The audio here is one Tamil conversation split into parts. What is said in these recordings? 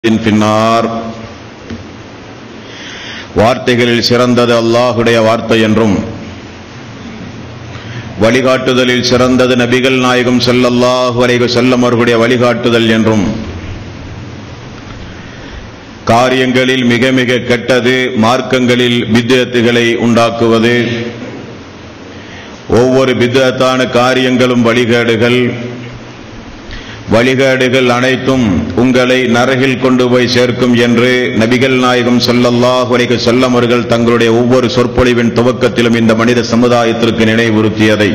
பின்னார் வார்த்தைகளில் சிறந்தது அல்லாஹுடைய வார்த்தை என்றும் வழிகாட்டுதலில் சிறந்தது நபிகள் நாயகம் ஸல்லல்லாஹு அலைஹி வஸல்லம் அவர்களுடைய வழிகாட்டுதல் என்றும் காரியங்களில் மிக மிக கெட்டது மார்க்கங்களில் பித்அத்துகளை உண்டாக்குவது ஒவ்வொரு பித்அத்தான காரியங்களும் வழிகேடுகள் வழிகேடுகள் அனைத்தும் உங்களை நரகில் கொண்டு போய் சேர்க்கும் என்று நபிகள் நாயகம் ஸல்லல்லாஹு அலைஹி வஸல்லம் அவர்கள் தங்களுடைய ஒவ்வொரு சொற்பொழிவின் துவக்கத்திலும் இந்த மனித சமுதாயத்திற்கு நினைவுறுத்தியதை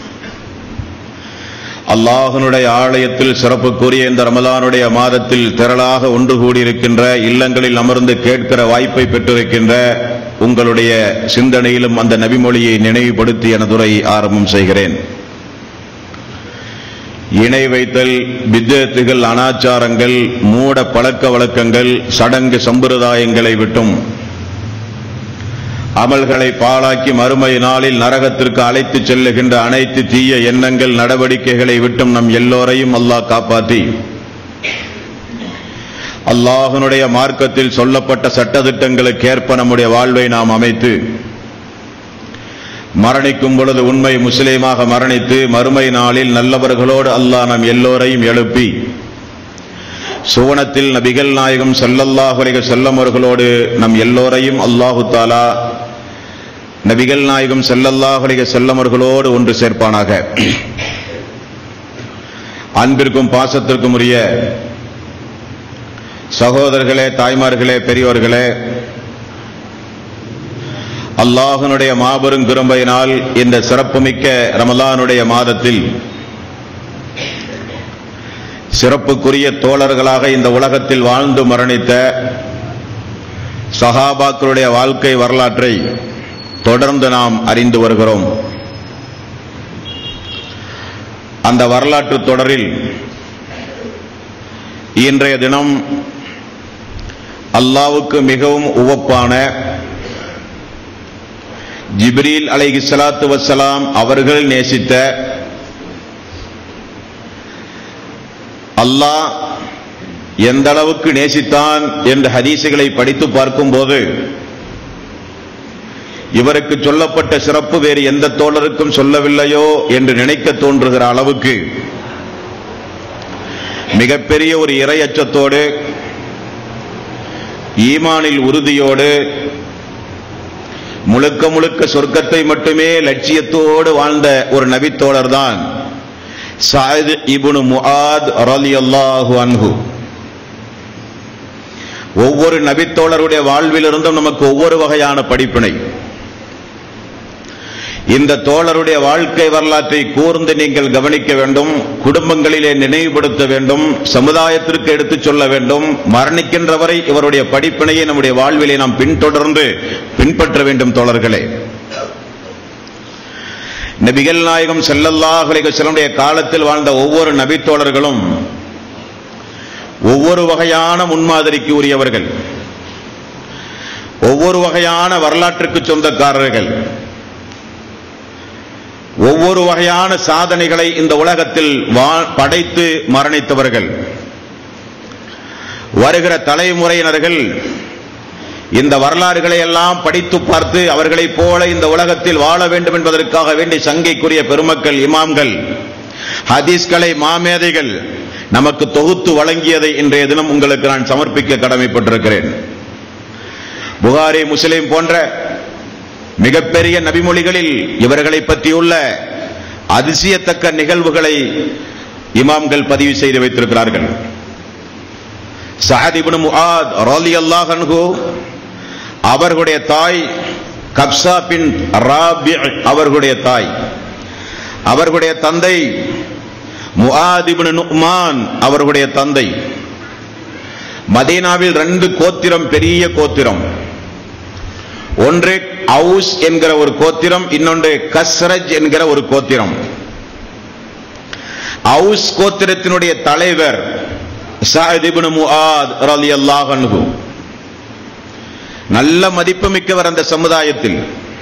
அல்லாஹனுடைய ஆலயத்தில் சிறப்புக்குரிய இந்த ரமலானுடைய மாதத்தில் திரளாக ஒன்று கூடியிருக்கின்ற இல்லங்களில் அமர்ந்து கேட்கிற வாய்ப்பை பெற்றிருக்கின்ற உங்களுடைய சிந்தனையிலும் அந்த நபிமொழியை நினைவுபடுத்தி எனதுரை ஆரம்பம் செய்கிறேன் இணை வைத்தல் வித்தியத்துகள் அனாச்சாரங்கள் மூட பழக்க வழக்கங்கள் சடங்கு சம்பிரதாயங்களை விட்டும் அமல்களை பாழாக்கி மறுமை நாளில் நரகத்திற்கு அழைத்துச் செல்லுகின்ற அனைத்து தீய எண்ணங்கள் நடவடிக்கைகளை விட்டும் நம் எல்லோரையும் அல்லாஹ் காப்பாற்றி அல்லாஹனுடைய மார்க்கத்தில் சொல்லப்பட்ட சட்டதிட்டங்களுக்கு ஏற்ப நம்முடைய வாழ்வை நாம் அமைத்து மரணிக்கும் பொழுது உண்மை முஸ்லீமாக மரணித்து மறுமை நாளில் நல்லவர்களோடு அல்லாஹ் நம் எல்லோரையும் எழுப்பி சுவனத்தில் நபிகள் நாயகம் ஸல்லல்லாஹு அலைஹி வஸல்லம் அவர்களோடு நம் எல்லோரையும் அல்லாஹு தாலா நபிகள் நாயகம் ஸல்லல்லாஹு அலைஹி வஸல்லம் அவர்களோடு ஒன்று சேர்ப்பானாக அன்பிற்கும் பாசத்திற்கும் உரிய சகோதரர்களே தாய்மார்களே பெரியோர்களே அல்லாஹனுடைய மாபெரும் கிரும்பையினால் இந்த சிறப்புமிக்க ரமலானுடைய மாதத்தில் சிறப்புக்குரிய தோழர்களாக இந்த உலகத்தில் வாழ்ந்து மரணித்த சஹாபாக்களுடைய வாழ்க்கை வரலாற்றை தொடர்ந்து நாம் அறிந்து வருகிறோம் அந்த வரலாற்று தொடரில் இன்றைய தினம் அல்லாவுக்கு மிகவும் உவப்பான ஜிப்ரீல் அலைஹி ஸலாத்து வஸ்ஸலாம் அவர்கள் நேசித்த அல்லாஹ் எந்த அளவுக்கு நேசித்தான் என்ற ஹதீசுகளை படித்து பார்க்கும்போது இவருக்கு சொல்லப்பட்ட சிறப்பு வேறு எந்த தோழருக்கும் சொல்லவில்லையோ என்று நினைக்க தோன்றுகிற அளவுக்கு மிகப்பெரிய ஒரு இரையச்சத்தோடு ஈமானில் உறுதியோடு முழுக்க முழுக்க சொர்க்கத்தை மட்டுமே லட்சியத்தோடு வாழ்ந்த ஒரு நபித்தோழர் தான் சாயித் இபுனு முஆத் ரலியல்லாஹு அன்ஹு ஒவ்வொரு நபித்தோழருடைய வாழ்விலிருந்தும் நமக்கு ஒவ்வொரு வகையான படிப்பினை இந்த தோழருடைய வாழ்க்கை வரலாற்றை கூர்ந்து நீங்கள் கவனிக்க வேண்டும் குடும்பங்களிலே நினைவுபடுத்த வேண்டும் சமுதாயத்திற்கு எடுத்துச் சொல்ல வேண்டும் மரணிக்கின்ற வரை இவருடைய படிப்பினையை நம்முடைய வாழ்விலே நாம் பின்தொடர்ந்து பின்பற்ற வேண்டும் தோழர்களே நபிகள் நாயகம் செல்லல்லாஹ் அலைஹி காலத்தில் வாழ்ந்த ஒவ்வொரு நபித்தோழர்களும் ஒவ்வொரு வகையான முன்மாதிரிக்கு உரியவர்கள் ஒவ்வொரு வகையான வரலாற்றுக்கு சொந்தக்காரர்கள் ஒவ்வொரு வகையான சாதனைகளை இந்த உலகத்தில் படைத்து மரணித்தவர்கள் வருகிற தலைமுறையினர்கள் இந்த வரலாறுகளை எல்லாம் படித்து பார்த்து அவர்களைப் போல இந்த உலகத்தில் வாழ வேண்டும் என்பதற்காக வேண்டி சங்கைக்குரிய பெருமக்கள் இமாம்கள் ஹதீஸ்களை மாமேதைகள் நமக்கு தொகுத்து வழங்கியதை இன்றைய தினம் உங்களுக்கு நான் சமர்ப்பிக்க கடமைப்பட்டிருக்கிறேன் புகாரி முஸ்லிம் போன்ற மிகப்பெரிய நபிமொழிகளில் இவர்களை பற்றியுள்ள அதிசயத்தக்க நிகழ்வுகளை இமாம்கள் பதிவு செய்து வைத்திருக்கிறார்கள் சஹதிபின் முஆத் ரலியல்லாஹு அன்ஹு அவர்களுடைய தாய் கப்சா பின் ராபி அவர்களுடைய தாய் அவர்களுடைய தந்தை முஆதிபின் நுக்மான் அவர்களுடைய தந்தை மதீனாவில் ரெண்டு கோத்திரம் பெரிய கோத்திரம் ஒன்று அவுஸ் என்கிற ஒரு கோத்திரம் இன்னொன்று கஸ்ரஜ் என்கிற ஒரு கோத்திரம் அவுஸ் கோத்திரத்தினுடைய தலைவர் சாஹிபின் முஆத் ரலியல்லாஹு அன்ஹு நல்ல மதிப்புமிக்கவர் அந்த சமுதாயத்தில்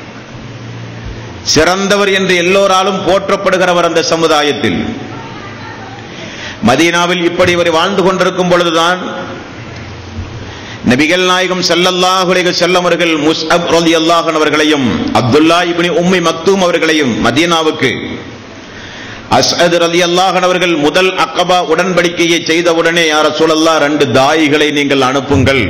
சிறந்தவர் என்று எல்லோராலும் போற்றப்படுகிறவர் அந்த சமுதாயத்தில் மதீனாவில் இப்படி இவர் வாழ்ந்து கொண்டிருக்கும் பொழுதுதான் நபிகள் நாயகம் ஸல்லல்லாஹு அலைஹி வஸல்லம் அவர்கள் முஸ்அப் ரலியல்லாஹு அன்ஹு அவர்களையும் அப்துல்லா இப்னு உம்மி மக்தூம் அவர்களையும் மதீனாவுக்கு அஸ்அத் ரலியல்லாஹு அன்ஹு அவர்கள் முதல் அக்கபா உடன்படிக்கையை செய்தவுடனே யார் ரசூலல்லாஹ் ரெண்டு தாயிகளை நீங்கள் அனுப்புங்கள்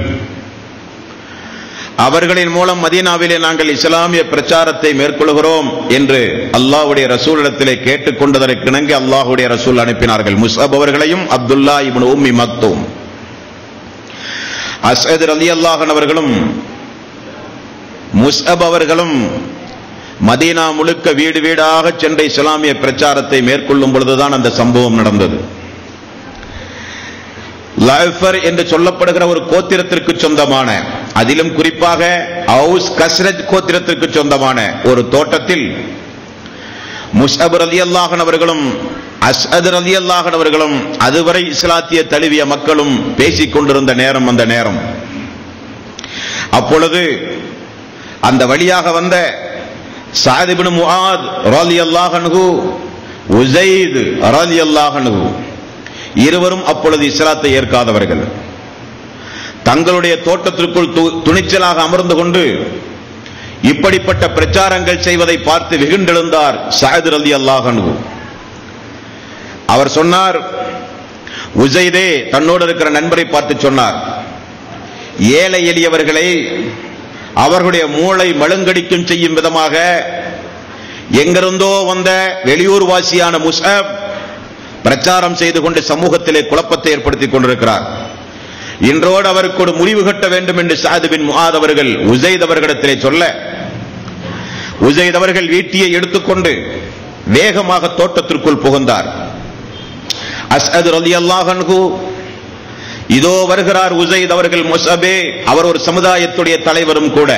அவர்களின் மூலம் மதீனாவிலே நாங்கள் இஸ்லாமிய பிரச்சாரத்தை மேற்கொள்கிறோம் என்று அல்லாஹ்வுடைய ரசூலிடத்திலே கேட்டுக்கொண்டதற்கிணங்க அல்லாஹ்வுடைய ரசூல் அனுப்பினார்கள் முஸ்அப் அவர்களையும் அப்துல்லா இப்னு உம்மி மக்தூம் அஸ்அத் ரலியல்லாஹு அன்ஹு அவர்களும் முஸ்அப் அவர்களும் மதீனா முழுக்க வீடு வீடாக சென்ற இஸ்லாமிய பிரச்சாரத்தை மேற்கொள்ளும் பொழுதுதான் அந்த சம்பவம் நடந்தது லைஃபர் என்று சொல்லப்படுகிற ஒரு கோத்திரத்திற்கு சொந்தமான அதிலும் குறிப்பாக அவுஸ் கஸ்ரஜ் கோத்திரத்திற்கு சொந்தமான ஒரு தோட்டத்தில் முஸ்அப் ரலியல்லாஹன் அவர்களும் அஸ்அத் ரலியல்லாஹன் அவர்களும் அதுவரை இஸ்லாத்திய தழுவிய மக்களும் பேசிக் கொண்டிருந்த நேரம் அந்த நேரம் அப்பொழுது அந்த வழியாக வந்த சாதிபின் முஆத் ரலியல்லாஹு அன்ஹு உஸைத் ரலியல்லாஹு அன்ஹு இருவரும் அப்பொழுது இஸ்லாத்தை ஏற்காதவர்கள் தங்களுடைய தோட்டத்திற்குள் து- துணிச்சலாக அமர்ந்து கொண்டு இப்படிப்பட்ட பிரச்சாரங்கள் செய்வதை பார்த்து வெகுண்டெழுந்தார் சாயது ரலி அல்லாஹனு அவர் சொன்னார் உசைதே தன்னோடு இருக்கிற நண்பரை பார்த்து சொன்னார் ஏழை எளியவர்களை அவர்களுடைய மூளை மழுங்கடிக்கும் செய்யும் விதமாக எங்கிருந்தோ வந்த வெளியூர் வாசியான முஸ்அப் பிரச்சாரம் செய்து கொண்டு சமூகத்திலே குழப்பத்தை ஏற்படுத்திக் கொண்டிருக்கிறார் இன்றோடு அவருக்கு ஒரு முடிவு கட்ட வேண்டும் என்று சாது பின் முஆத் அவர்கள் உசைத் அவர்களிடத்திலே சொல்ல உசைத் அவர்கள் வீட்டியை எடுத்துக்கொண்டு வேகமாக தோட்டத்திற்குள் புகுந்தார் அஸ்அத் ரலியல்லாஹு அன்ஹு இதோ வருகிறார் உசைத் அவர்கள் முசபே அவர் ஒரு சமுதாயத்துடைய தலைவரும் கூட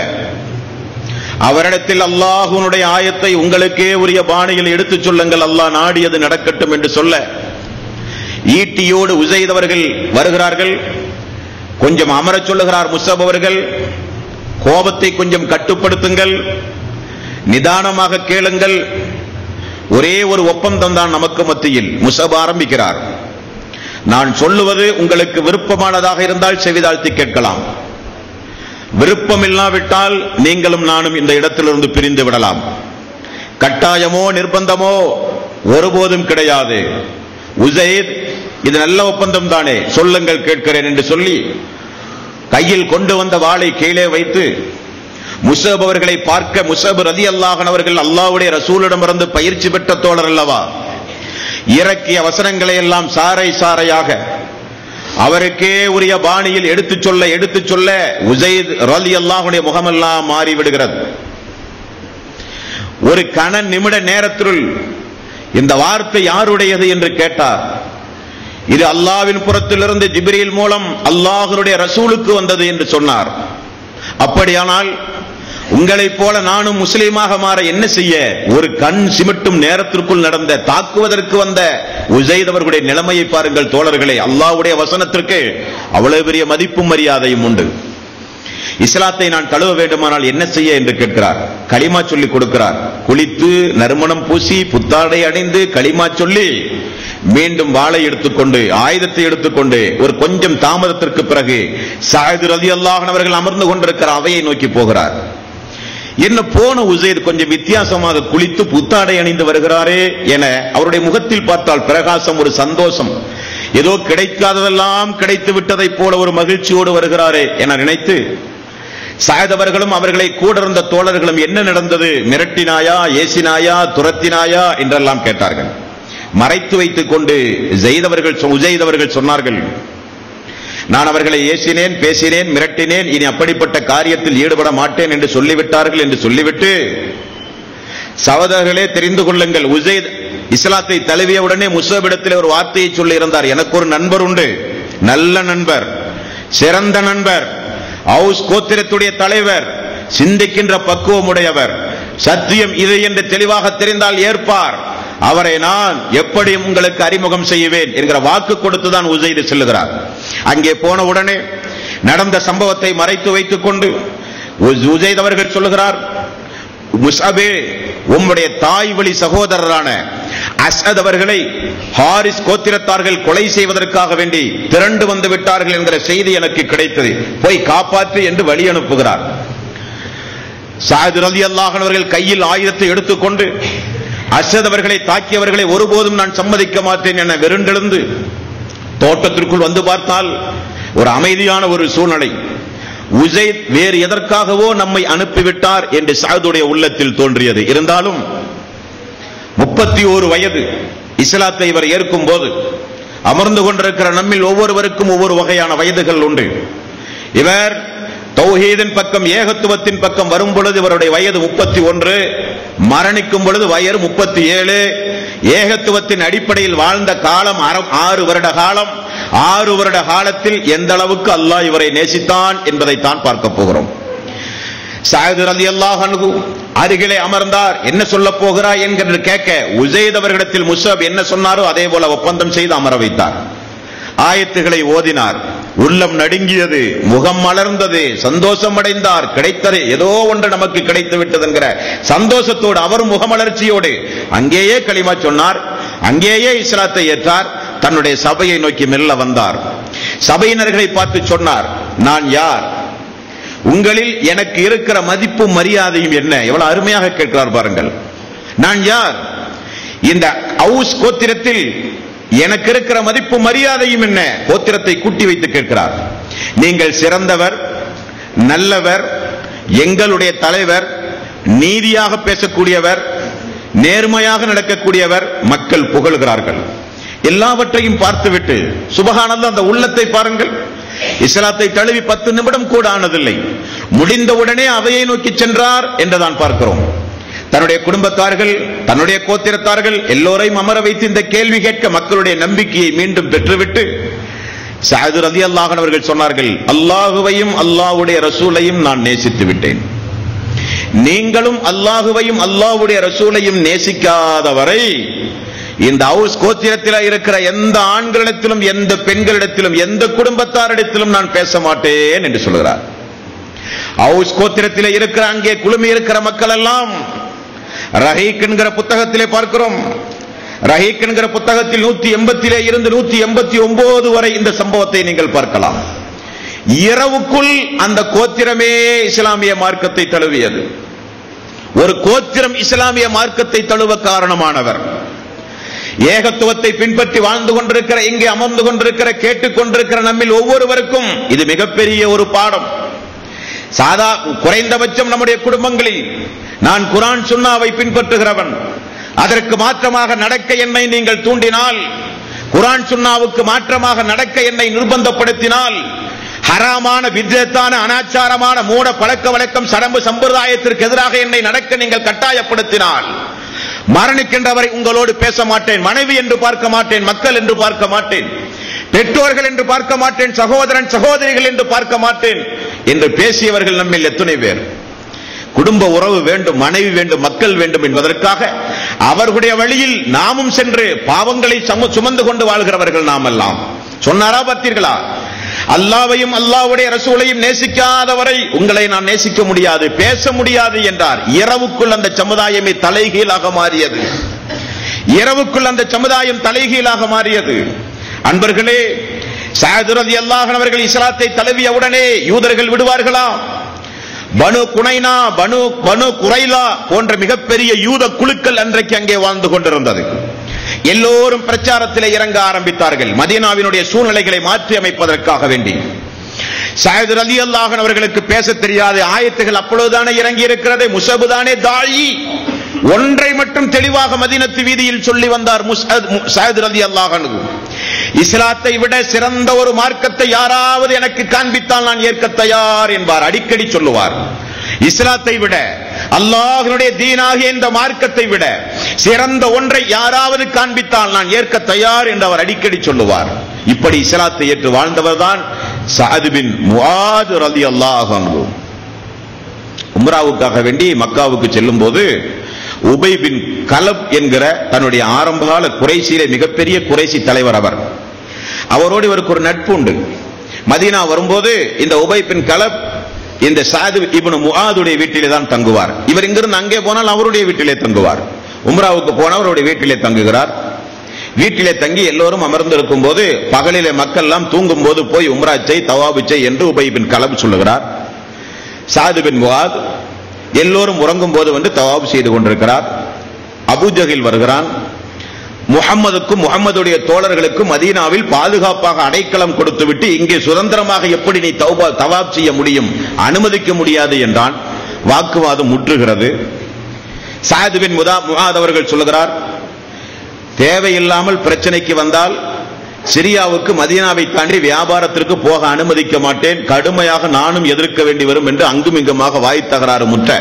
அவரிடத்தில் அல்லாஹ்வுடைய ஆயத்தை உங்களுக்கே உரிய பாணியில் எடுத்துச் சொல்லுங்கள் அல்லாஹ் நாடியது நடக்கட்டும் என்று சொல்ல ஈட்டியோடு உசைத் அவர்கள் வருகிறார்கள் கொஞ்சம் அமரச் சொல்லுகிறார் முசப் அவர்கள் கோபத்தை கொஞ்சம் கட்டுப்படுத்துங்கள் நிதானமாக கேளுங்கள் ஒரே ஒரு ஒப்பந்தம் தான் நமக்கு மத்தியில் முசப் ஆரம்பிக்கிறார் நான் சொல்லுவது உங்களுக்கு விருப்பமானதாக இருந்தால் செவிதாழ்த்தி கேட்கலாம் விருப்பம் இல்லாவிட்டால் நீங்களும் நானும் இந்த இடத்திலிருந்து பிரிந்து விடலாம் கட்டாயமோ நிர்பந்தமோ ஒருபோதும் கிடையாது உசைத் இது நல்ல ஒப்பந்தம் தானே சொல்லுங்கள் கேட்கிறேன் என்று சொல்லி கையில் கொண்டு வந்த வாளை கீழே வைத்து முசப் அவர்களை பார்க்க முசப் ரதி அல்லாஹன் அவர்கள் அல்லாஹ்வுடைய ரசூலிடமிருந்து பயிற்சி பெற்ற தோழர் அல்லவா இறக்கிய வசனங்களை எல்லாம் சாறை சாறையாக அவருக்கே உரிய பாணியில் எடுத்துச் சொல்ல எடுத்துச் சொல்ல உசைத் ரலி அல்லாஹுடைய முகமெல்லாம் மாறிவிடுகிறது ஒரு கண நிமிட நேரத்திற்குள் இந்த வார்த்தை யாருடையது என்று கேட்டார் இது அல்லாவின் புறத்திலிருந்து ஜிப்ரீல் மூலம் அல்லாஹ்வுடைய ரசூலுக்கு வந்தது என்று சொன்னார் அப்படியானால் உங்களைப் போல நானும் முஸ்லீமாக மாற என்ன செய்ய ஒரு கண் சிமிட்டும் நேரத்திற்குள் நடந்த தாக்குவதற்கு வந்த உசைத் அவர்களுடைய நிலைமையை பாருங்கள் தோழர்களே அல்லாஹ்வுடைய வசனத்திற்கு அவ்வளவு பெரிய மதிப்பும் மரியாதையும் உண்டு இஸ்லாத்தை நான் தழுவ வேண்டுமானால் என்ன செய்ய என்று கேட்கிறார் களிமா சொல்லி கொடுக்கிறார் குளித்து நறுமணம் பூசி புத்தாடை அடைந்து களிமா சொல்லி மீண்டும் வாளை எடுத்துக்கொண்டு ஆயுதத்தை எடுத்துக்கொண்டு ஒரு கொஞ்சம் தாமதத்திற்கு பிறகு சாயது ரதி அவர்கள் அமர்ந்து கொண்டிருக்கிற அவையை நோக்கி போகிறார் என்ன போன உசைர் கொஞ்சம் வித்தியாசமாக குளித்து புத்தாடை அணிந்து வருகிறாரே என அவருடைய முகத்தில் பார்த்தால் பிரகாசம் ஒரு சந்தோஷம் ஏதோ கிடைக்காததெல்லாம் கிடைத்து விட்டதைப் போல ஒரு மகிழ்ச்சியோடு வருகிறாரே என நினைத்து சாயதவர்களும் அவர்களை கூட இருந்த தோழர்களும் என்ன நடந்தது மிரட்டினாயா ஏசினாயா துரத்தினாயா என்றெல்லாம் கேட்டார்கள் மறைத்து வைத்துக் கொண்டு ஜெய்தவர்கள் உஜெய்தவர்கள் சொன்னார்கள் நான் அவர்களை ஏசினேன் பேசினேன் மிரட்டினேன் இனி அப்படிப்பட்ட காரியத்தில் ஈடுபட மாட்டேன் என்று சொல்லிவிட்டார்கள் என்று சொல்லிவிட்டு சகோதரர்களே தெரிந்து கொள்ளுங்கள் உசைத் இஸ்லாத்தை தழுவிய உடனே முசபிடத்தில் ஒரு வார்த்தையை சொல்லி இருந்தார் எனக்கு ஒரு நண்பர் உண்டு நல்ல நண்பர் சிறந்த நண்பர் ஹவுஸ் கோத்திரத்துடைய தலைவர் சிந்திக்கின்ற பக்குவம் உடையவர் சத்தியம் இது என்று தெளிவாக தெரிந்தால் ஏற்பார் அவரை நான் எப்படி உங்களுக்கு அறிமுகம் செய்வேன் என்கிற வாக்கு கொடுத்துதான் உசைது செல்லுகிறார் அங்கே போன உடனே நடந்த சம்பவத்தை மறைத்து வைத்துக் கொண்டு உசைத் அவர்கள் சொல்லுகிறார் முசாபே உம்முடைய தாய் வழி சகோதரரான அஸ்அத் அவர்களை ஹாரிஸ் கோத்திரத்தார்கள் கொலை செய்வதற்காக வேண்டி திரண்டு வந்து விட்டார்கள் என்கிற செய்தி எனக்கு கிடைத்தது போய் காப்பாற்று என்று வழி அனுப்புகிறார் சாயது ரலி அவர்கள் கையில் ஆயுதத்தை எடுத்துக்கொண்டு அஸ்அத் அவர்களை தாக்கியவர்களை ஒருபோதும் நான் சம்மதிக்க மாட்டேன் என வெருண்டெழுந்து தோட்டத்திற்குள் வந்து பார்த்தால் ஒரு அமைதியான ஒரு சூழ்நிலை உசைத் வேறு எதற்காகவோ நம்மை அனுப்பிவிட்டார் என்று சாதுடைய உள்ளத்தில் தோன்றியது இருந்தாலும் முப்பத்தி ஓரு வயது இஸ்லாத்தை இவர் ஏற்கும் போது அமர்ந்து கொண்டிருக்கிற நம்மில் ஒவ்வொருவருக்கும் ஒவ்வொரு வகையான வயதுகள் உண்டு இவர் தௌஹீதின் பக்கம் ஏகத்துவத்தின் பக்கம் வரும் பொழுது இவருடைய வயது முப்பத்தி ஒன்று மரணிக்கும் பொழுது வயது முப்பத்தி ஏழு ஏகத்துவத்தின் அடிப்படையில் வாழ்ந்த காலம் அற- ஆறு வருட காலம் ஆறு வருட காலத்தில் எந்த அளவுக்கு அல்லாஹ் இவரை நேசித்தான் என்பதைத்தான் பார்க்க போகிறோம் சாயது ரலி அல்லாஹ் அருகிலே அமர்ந்தார் என்ன சொல்ல போகிறாய் என்கிற கேட்க உசைத் அவர்களிடத்தில் முசப் என்ன சொன்னாரோ அதே போல ஒப்பந்தம் செய்து அமர வைத்தார் ஆயத்துகளை ஓதினார் உள்ளம் நடுங்கியது முகம் மலர்ந்தது சந்தோஷம் அடைந்தார் கிடைத்தது ஏதோ ஒன்று நமக்கு கிடைத்து விட்டது என்கிற சந்தோஷத்தோடு அவர் முகமலர்ச்சியோடு அங்கேயே களிமா சொன்னார் அங்கேயே இஸ்லாத்தை ஏற்றார் தன்னுடைய சபையை நோக்கி மெல்ல வந்தார் சபையினர்களை பார்த்து சொன்னார் நான் யார் உங்களில் எனக்கு இருக்கிற மதிப்பும் மரியாதையும் என்ன எவ்வளவு அருமையாக கேட்கிறார் பாருங்கள் நான் யார் இந்த அவுஸ் கோத்திரத்தில் எனக்கு இருக்கிற மதிப்பு மரியாதையும் என்ன கோத்திரத்தை கூட்டி வைத்து கேட்கிறார் நீங்கள் சிறந்தவர் நல்லவர் எங்களுடைய தலைவர் நீதியாக பேசக்கூடியவர் நேர்மையாக நடக்கக்கூடியவர் மக்கள் புகழ்கிறார்கள் எல்லாவற்றையும் பார்த்துவிட்டு சுபகானந்த அந்த உள்ளத்தை பாருங்கள் இஸ்லாத்தை தழுவி பத்து நிமிடம் கூட ஆனதில்லை முடிந்தவுடனே அவையை நோக்கி சென்றார் என்றுதான் பார்க்கிறோம் தன்னுடைய குடும்பத்தார்கள் தன்னுடைய கோத்திரத்தார்கள் எல்லோரையும் அமர வைத்து இந்த கேள்வி கேட்க மக்களுடைய நம்பிக்கையை மீண்டும் பெற்றுவிட்டு சாது ரதி அல்லாஹன் அவர்கள் சொன்னார்கள் அல்லாஹுவையும் அல்லாஹ்வுடைய ரசூலையும் நான் நேசித்து விட்டேன் நீங்களும் அல்லாஹுவையும் அல்லாஹ்வுடைய ரசூலையும் நேசிக்காதவரை இந்த ஹவுஸ் கோத்திரத்தில் இருக்கிற எந்த ஆண்களிடத்திலும் எந்த பெண்களிடத்திலும் எந்த குடும்பத்தாரிடத்திலும் நான் பேச மாட்டேன் என்று சொல்கிறார் ஹவுஸ் கோத்திரத்தில் இருக்கிற அங்கே குழுமி இருக்கிற மக்கள் எல்லாம் ரஹீக் என்கிற புத்தகத்திலே பார்க்கிறோம் ரஹீக் என்கிற புத்தகத்தில் நூத்தி எண்பத்திலே இருந்து நூத்தி எண்பத்தி ஒன்பது வரை இந்த சம்பவத்தை நீங்கள் பார்க்கலாம் இரவுக்குள் அந்த கோத்திரமே இஸ்லாமிய மார்க்கத்தை தழுவியது ஒரு கோத்திரம் இஸ்லாமிய மார்க்கத்தை தழுவ காரணமானவர் ஏகத்துவத்தை பின்பற்றி வாழ்ந்து கொண்டிருக்கிற இங்கே அமர்ந்து கொண்டிருக்கிற கேட்டுக் கொண்டிருக்கிற நம்மில் ஒவ்வொருவருக்கும் இது மிகப்பெரிய ஒரு பாடம் சாதா குறைந்தபட்சம் நம்முடைய குடும்பங்களில் நான் குரான் சுன்னாவை பின்பற்றுகிறவன் அதற்கு மாற்றமாக நடக்க என்னை நீங்கள் தூண்டினால் குரான் சுன்னாவுக்கு மாற்றமாக நடக்க என்னை நிர்பந்தப்படுத்தினால் ஹராமான வித்தியத்தான அனாச்சாரமான மூட பழக்க வழக்கம் சடம்பு சம்பிரதாயத்திற்கு எதிராக என்னை நடக்க நீங்கள் கட்டாயப்படுத்தினால் மரணிக்கின்றவரை உங்களோடு பேச மாட்டேன் மனைவி என்று பார்க்க மாட்டேன் மக்கள் என்று பார்க்க மாட்டேன் பெற்றோர்கள் என்று பார்க்க மாட்டேன் சகோதரன் சகோதரிகள் என்று பார்க்க மாட்டேன் என்று பேசியவர்கள் நம்மில் எத்தனை பேர் குடும்ப உறவு வேண்டும் மனைவி வேண்டும் மக்கள் வேண்டும் என்பதற்காக அவர்களுடைய வழியில் நாமும் சென்று பாவங்களை சம- சுமந்து கொண்டு வாழ்கிறவர்கள் நாம் எல்லாம் சொன்னாரா பார்த்தீர்களா அல்லாவையும் அல்லாவுடைய ரசூலையும் நேசிக்காதவரை உங்களை நான் நேசிக்க முடியாது பேச முடியாது என்றார் இரவுக்குள் அந்த சமுதாயமே தலைகீழாக மாறியது இரவுக்குள் அந்த சமுதாயம் தலைகீழாக மாறியது அன்பர்களே சாதுரதி அல்லாஹன் அவர்கள் இஸ்லாத்தை தழுவியவுடனே யூதர்கள் விடுவார்களா பனு குனைனா பனு பனு குரைலா போன்ற மிகப்பெரிய யூத குழுக்கள் அன்றைக்கு அங்கே வாழ்ந்து கொண்டிருந்தது எல்லோரும் பிரச்சாரத்திலே இறங்க ஆரம்பித்தார்கள் மதீனாவினுடைய சூழ்நிலைகளை மாற்றி அமைப்பதற்காக வேண்டி சாயது ரலி அல்லாஹன் அவர்களுக்கு பேச தெரியாத ஆயத்துகள் அப்பொழுதுதானே இறங்கி இருக்கிறது முசபு தானே தாயி ஒன்றை மட்டும் தெளிவாக மதீனத்து வீதியில் சொல்லி வந்தார் சாயது ரலி அல்லாஹன் இஸ்லாத்தை விட சிறந்த ஒரு மார்க்கத்தை யாராவது எனக்கு காண்பித்தால் நான் ஏற்க தயார் என்பார் அடிக்கடி சொல்லுவார் இஸ்லாத்தை விட அல்லாஹ்வுடைய தீனாகிய இந்த மார்க்கத்தை விட சிறந்த ஒன்றை யாராவது காண்பித்தால் நான் ஏற்க தயார் என்று அவர் அடிக்கடி சொல்லுவார் இப்படி இஸ்லாத்தை ஏற்று வாழ்ந்தவர் தான் சஅது பின் முஆது ரலியல்லாஹு அன்ஹு உம்ராவுக்காக வேண்டி மக்காவுக்கு செல்லும் போது உபை பின் கலப் என்கிற தன்னுடைய ஆரம்பகால குறைசியிலே மிகப்பெரிய குறைசி தலைவர் அவர் அவரோடு இவருக்கு ஒரு நட்பு உண்டு மதீனா வரும்போது இந்த உபை பின் கலப் இந்த சாது இப்னு முஆதுடைய வீட்டிலே தான் தங்குவார் இவர் இங்கிருந்து அங்கே போனால் அவருடைய வீட்டிலே தங்குவார் உம்ராவுக்கு போன அவருடைய வீட்டிலே தங்குகிறார் வீட்டிலே தங்கி எல்லோரும் அமர்ந்திருக்கும் போது பகலிலே மக்கள் எல்லாம் தூங்கும் போது போய் உம்ரா செய் தவாபு செய் என்று உபை பின் கலப் சொல்லுகிறார் சாது பின் முவாத் எல்லோரும் உறங்கும் போது வந்து தவாபு செய்து கொண்டிருக்கிறார் அபூஜகில் வருகிறான் முகம்மதுக்கும் முகம்மதுடைய தோழர்களுக்கும் மதீனாவில் பாதுகாப்பாக அடைக்கலம் கொடுத்துவிட்டு இங்கே சுதந்திரமாக எப்படி நீ தௌபா தவாப் செய்ய முடியும் அனுமதிக்க முடியாது என்றான் வாக்குவாதம் முற்றுகிறது சாது பின் முதா முகாத் அவர்கள் சொல்லுகிறார் தேவையில்லாமல் பிரச்சனைக்கு வந்தால் சிரியாவுக்கு மதீனாவை தாண்டி வியாபாரத்திற்கு போக அனுமதிக்க மாட்டேன் கடுமையாக நானும் எதிர்க்க வேண்டி வரும் என்று அங்கும் இங்குமாக வாய் தகராறு முற்ற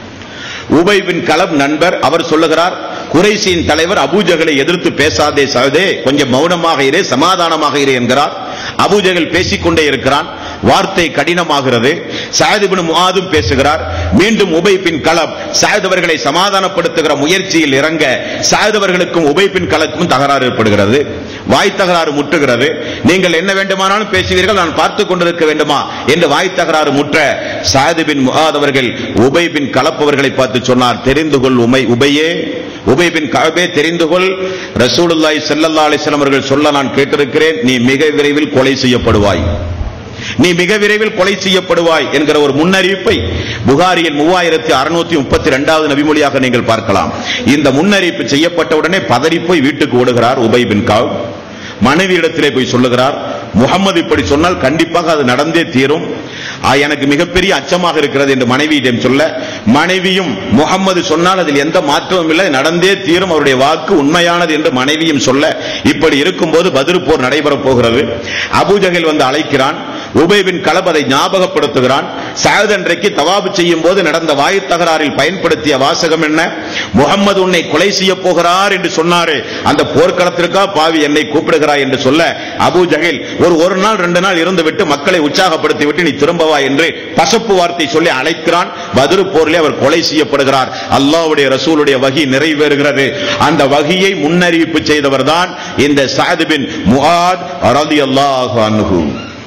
உபை பின் கலப் நண்பர் அவர் சொல்லுகிறார் குறைசியின் தலைவர் அபூஜகளை எதிர்த்து பேசாதே சகதே கொஞ்சம் மௌனமாக இரு சமாதானமாக இரு என்கிறார் அபூஜகல் பேசிக்கொண்டே இருக்கிறான் வார்த்தை கடினமாகிறது சாயதுபின் முஆதும் பேசுகிறார் மீண்டும் உபை பின் கலப் சாயத் அவர்களை சமாதானப்படுத்துகிற முயற்சியில் இறங்க சாயத் அவர்களுக்கும் உபை பின் கலப்புக்கும் தகராறு ஏற்படுகிறது வாய் தகராறு முட்டுகிறது நீங்கள் என்ன வேண்டுமானாலும் பேசுவீர்கள் நான் பார்த்துக் கொண்டிருக்க வேண்டுமா என்று வாய் தகராறு முற்ற சாயது பின் முஆத் அவர்கள் உபை பின் கலப் அவர்களை பார்த்து சொன்னார் தெரிந்து கொள் உமை உபையே உபை பின் கஅபே தெரிந்து கொள் ரசூலுல்லாஹி ஸல்லல்லாஹு அலைஹி வஸல்லம் அவர்கள் சொல்ல நான் கேட்டிருக்கிறேன் நீ மிக விரைவில் கொலை செய்யப்படுவாய் நீ மிக விரைவில் கொலை செய்யப்படுவாய் என்கிற ஒரு முன்னறிவிப்பை புகாரியில் மூவாயிரத்தி அறுநூத்தி முப்பத்தி இரண்டாவது நபிமொழியாக நீங்கள் பார்க்கலாம் இந்த முன்னறிவிப்பு செய்யப்பட்டவுடனே பதறி போய் வீட்டுக்கு ஓடுகிறார் உபை பின் காவ் மனைவியிடத்திலே போய் சொல்லுகிறார் முகம்மது இப்படி சொன்னால் கண்டிப்பாக அது நடந்தே தீரும் ஆ, எனக்கு மிகப்பெரிய அச்சமாக இருக்கிறது என்று மனைவியிடம் சொல்ல மனைவியும் முகம்மது சொன்னால் அதில் எந்த மாற்றமும் இல்லை நடந்தே தீரும் அவருடைய வாக்கு உண்மையானது என்று மனைவியும் சொல்ல இப்படி இருக்கும்போது பதிரு போர் நடைபெறப் போகிறது அபூஜகில் வந்து அழைக்கிறான் உபைபின் கலப் அதை ஞாபகப்படுத்துகிறான் சாயத் அன்றைக்கு தவாபு செய்யும் போது நடந்த வாயு தகராறில் பயன்படுத்திய வாசகம் என்ன முகம்மது உன்னை கொலை செய்ய போகிறார் என்று சொன்னாரே அந்த போர்க்களத்திற்கா பாவி என்னை கூப்பிடுகிறாய் என்று சொல்ல அபூ ஜஹில் ஒரு ஒரு நாள் ரெண்டு நாள் இருந்துவிட்டு மக்களை உற்சாகப்படுத்தி விட்டு நீ திரும்பவா என்று பசப்பு வார்த்தை சொல்லி அழைக்கிறான் பதிரு போரிலே அவர் கொலை செய்யப்படுகிறார் அல்லாஹ்வுடைய ரசூலுடைய வகி நிறைவேறுகிறது அந்த வகியை முன்னறிவிப்பு செய்தவர் தான் இந்த சாது பின் முஆத் ரலியல்லாஹு அன்ஹு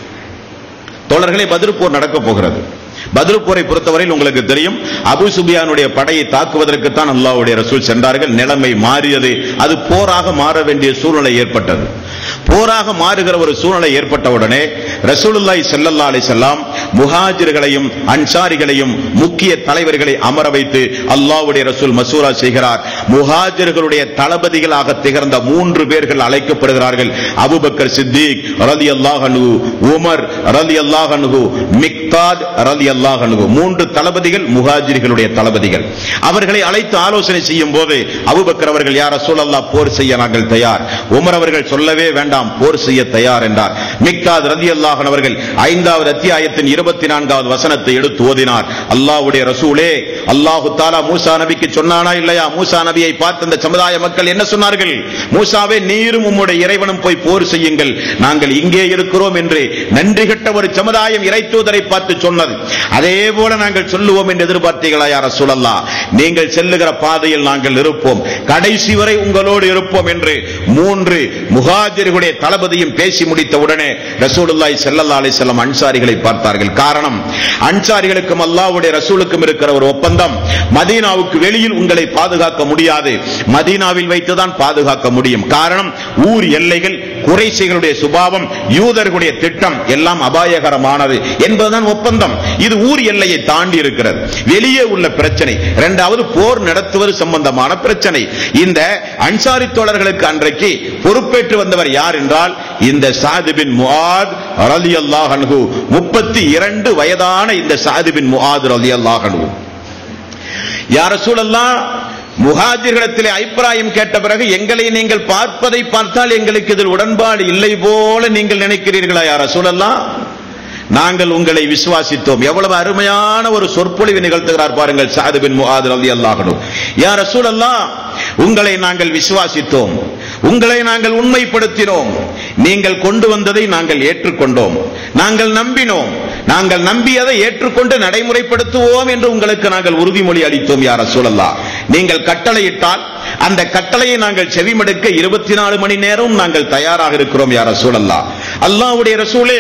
தோழர்களே பதில் போர் நடக்க போகிறது பதில் போரை பொறுத்தவரையில் உங்களுக்கு தெரியும் அபு சுபியானுடைய படையை தாக்குவதற்கு தான் அல்லாஹ்வுடைய ரசூல் சென்றார்கள் நிலைமை மாறியது அது போராக மாற வேண்டிய சூழ்நிலை ஏற்பட்டது போராக மாறுகிற ஒரு சூழ்நிலை ஏற்பட்டவுடனே ரசூலுல்லாஹி ஸல்லல்லாஹு அலைஹி வஸல்லம் முஹாஜிர்களையும் அன்சாரிகளையும் முக்கிய தலைவர்களை அமர வைத்து அல்லாஹ்வுடைய ரசூல் மசூரா செய்கிறார் முஹாஜிர்களுடைய தளபதிகளாக திகழ்ந்த மூன்று பேர்கள் அழைக்கப்படுகிறார்கள் அபூபக்கர் சித்திக் ரலியல்லாஹு அன்ஹு உமர் ரலியல்லாஹு அன்ஹு மிக்தாத் ரலியல்லாஹு அன்ஹு மூன்று தளபதிகள் முஹாஜிர்களுடைய தளபதிகள் அவர்களை அழைத்து ஆலோசனை செய்யும் போது அபூபக்கர் அவர்கள் யார் ரசூலல்லாஹ் போர் செய்ய நாங்கள் தயார் உமர் அவர்கள் சொல்லவே வேண்டாம் போர் செய்ய தயார் என்றார் மிக்தாத் ரலியல்லாஹு அன்ஹு அவர்கள் ஐந்தாவது அத்தியாயத்தின் இருபத்தி நான்காவது வசனத்தை எடுத்து ஓதினார் அல்லாஹ்வுடைய ரசூலே அல்லாஹு தாலா மூசா நபிக்கு சொன்னானா இல்லையா மூசா நபியை பார்த்த அந்த சமுதாய மக்கள் என்ன சொன்னார்கள் மூசாவே நீரும் உம்முடைய இறைவனும் போய் போர் செய்யுங்கள் நாங்கள் இங்கே இருக்கிறோம் என்று நன்றி கெட்ட ஒரு சமுதாயம் இறை தூதரை பார்த்து சொன்னது அதே போல நாங்கள் சொல்லுவோம் என்று எதிர்பார்த்தீர்களா யார சொல்லல்லா நீங்கள் செல்லுகிற பாதையில் நாங்கள் இருப்போம் கடைசி வரை உங்களோடு இருப்போம் என்று மூன்று முஹாஜிர்களுடைய தளபதியும் பேசி முடித்த உடனே ரசூலுல்லாஹி ஸல்லல்லாஹு அலைஹி வஸல்லம் அன்சாரிகளை பார்த்தார்கள் காரணம் அன்சாரிகளுக்கும் அல்லாஹ்வுடைய ரசூலுக்கும் இருக்கிற ஒரு ஒப்பந்தம் மதீனாவுக்கு வெளியில் உங்களை பாதுகாக்க முடியாது மதீனாவில் வைத்துதான் பாதுகாக்க முடியும் காரணம் ஊர் எல்லைகள் குறைசிகளுடைய சுபாவம் யூதர்களுடைய திட்டம் எல்லாம் அபாயகரமானது என்பதுதான் ஒப்பந்தம் இது ஊர் எல்லையை தாண்டி இருக்கிறது வெளியே உள்ள பிரச்சனை இரண்டாவது போர் நடத்துவது சம்பந்தமான பிரச்சனை இந்த அன்சாரி தோழர்களுக்கு அன்றைக்கு பொறுப்பேற்று வந்தவர் யார் என்றால் இந்த சாதிபின் முஆத் ரலியல்லாஹு அன்ஹு முப்பத்தி இரண்டு வயதான இந்த சாதிபின் முஆத் ரலியல்லாஹு அன்ஹு யார சூழல்லாம் முஹாஜிர்களிடத்திலே அபிப்பிராயம் கேட்ட பிறகு எங்களை நீங்கள் பார்ப்பதை பார்த்தால் எங்களுக்கு இதில் உடன்பாடு இல்லை போல நீங்கள் நினைக்கிறீர்களா யார சூழல்லாம் நாங்கள் உங்களை விசுவாசித்தோம் எவ்வளவு அருமையான ஒரு சொற்பொழிவு நிகழ்த்துகிறார் பாருங்கள் சாது பின் முஆத் ரலியல்லாஹு அன்ஹு யா ரசூலல்லாஹ் உங்களை நாங்கள் விசுவாசித்தோம் உங்களை நாங்கள் உண்மைப்படுத்தினோம் நீங்கள் கொண்டு வந்ததை நாங்கள் ஏற்றுக்கொண்டோம் நாங்கள் நம்பினோம் நாங்கள் நம்பியதை ஏற்றுக்கொண்டு நடைமுறைப்படுத்துவோம் என்று உங்களுக்கு நாங்கள் உறுதிமொழி அளித்தோம் யார சூழல்லா நீங்கள் கட்டளையிட்டால் அந்த கட்டளையை நாங்கள் செவிமடுக்க இருபத்தி நாலு மணி நேரம் நாங்கள் தயாராக இருக்கிறோம் யார சூழல்லா அல்லாஹ்வுடைய ரசூலே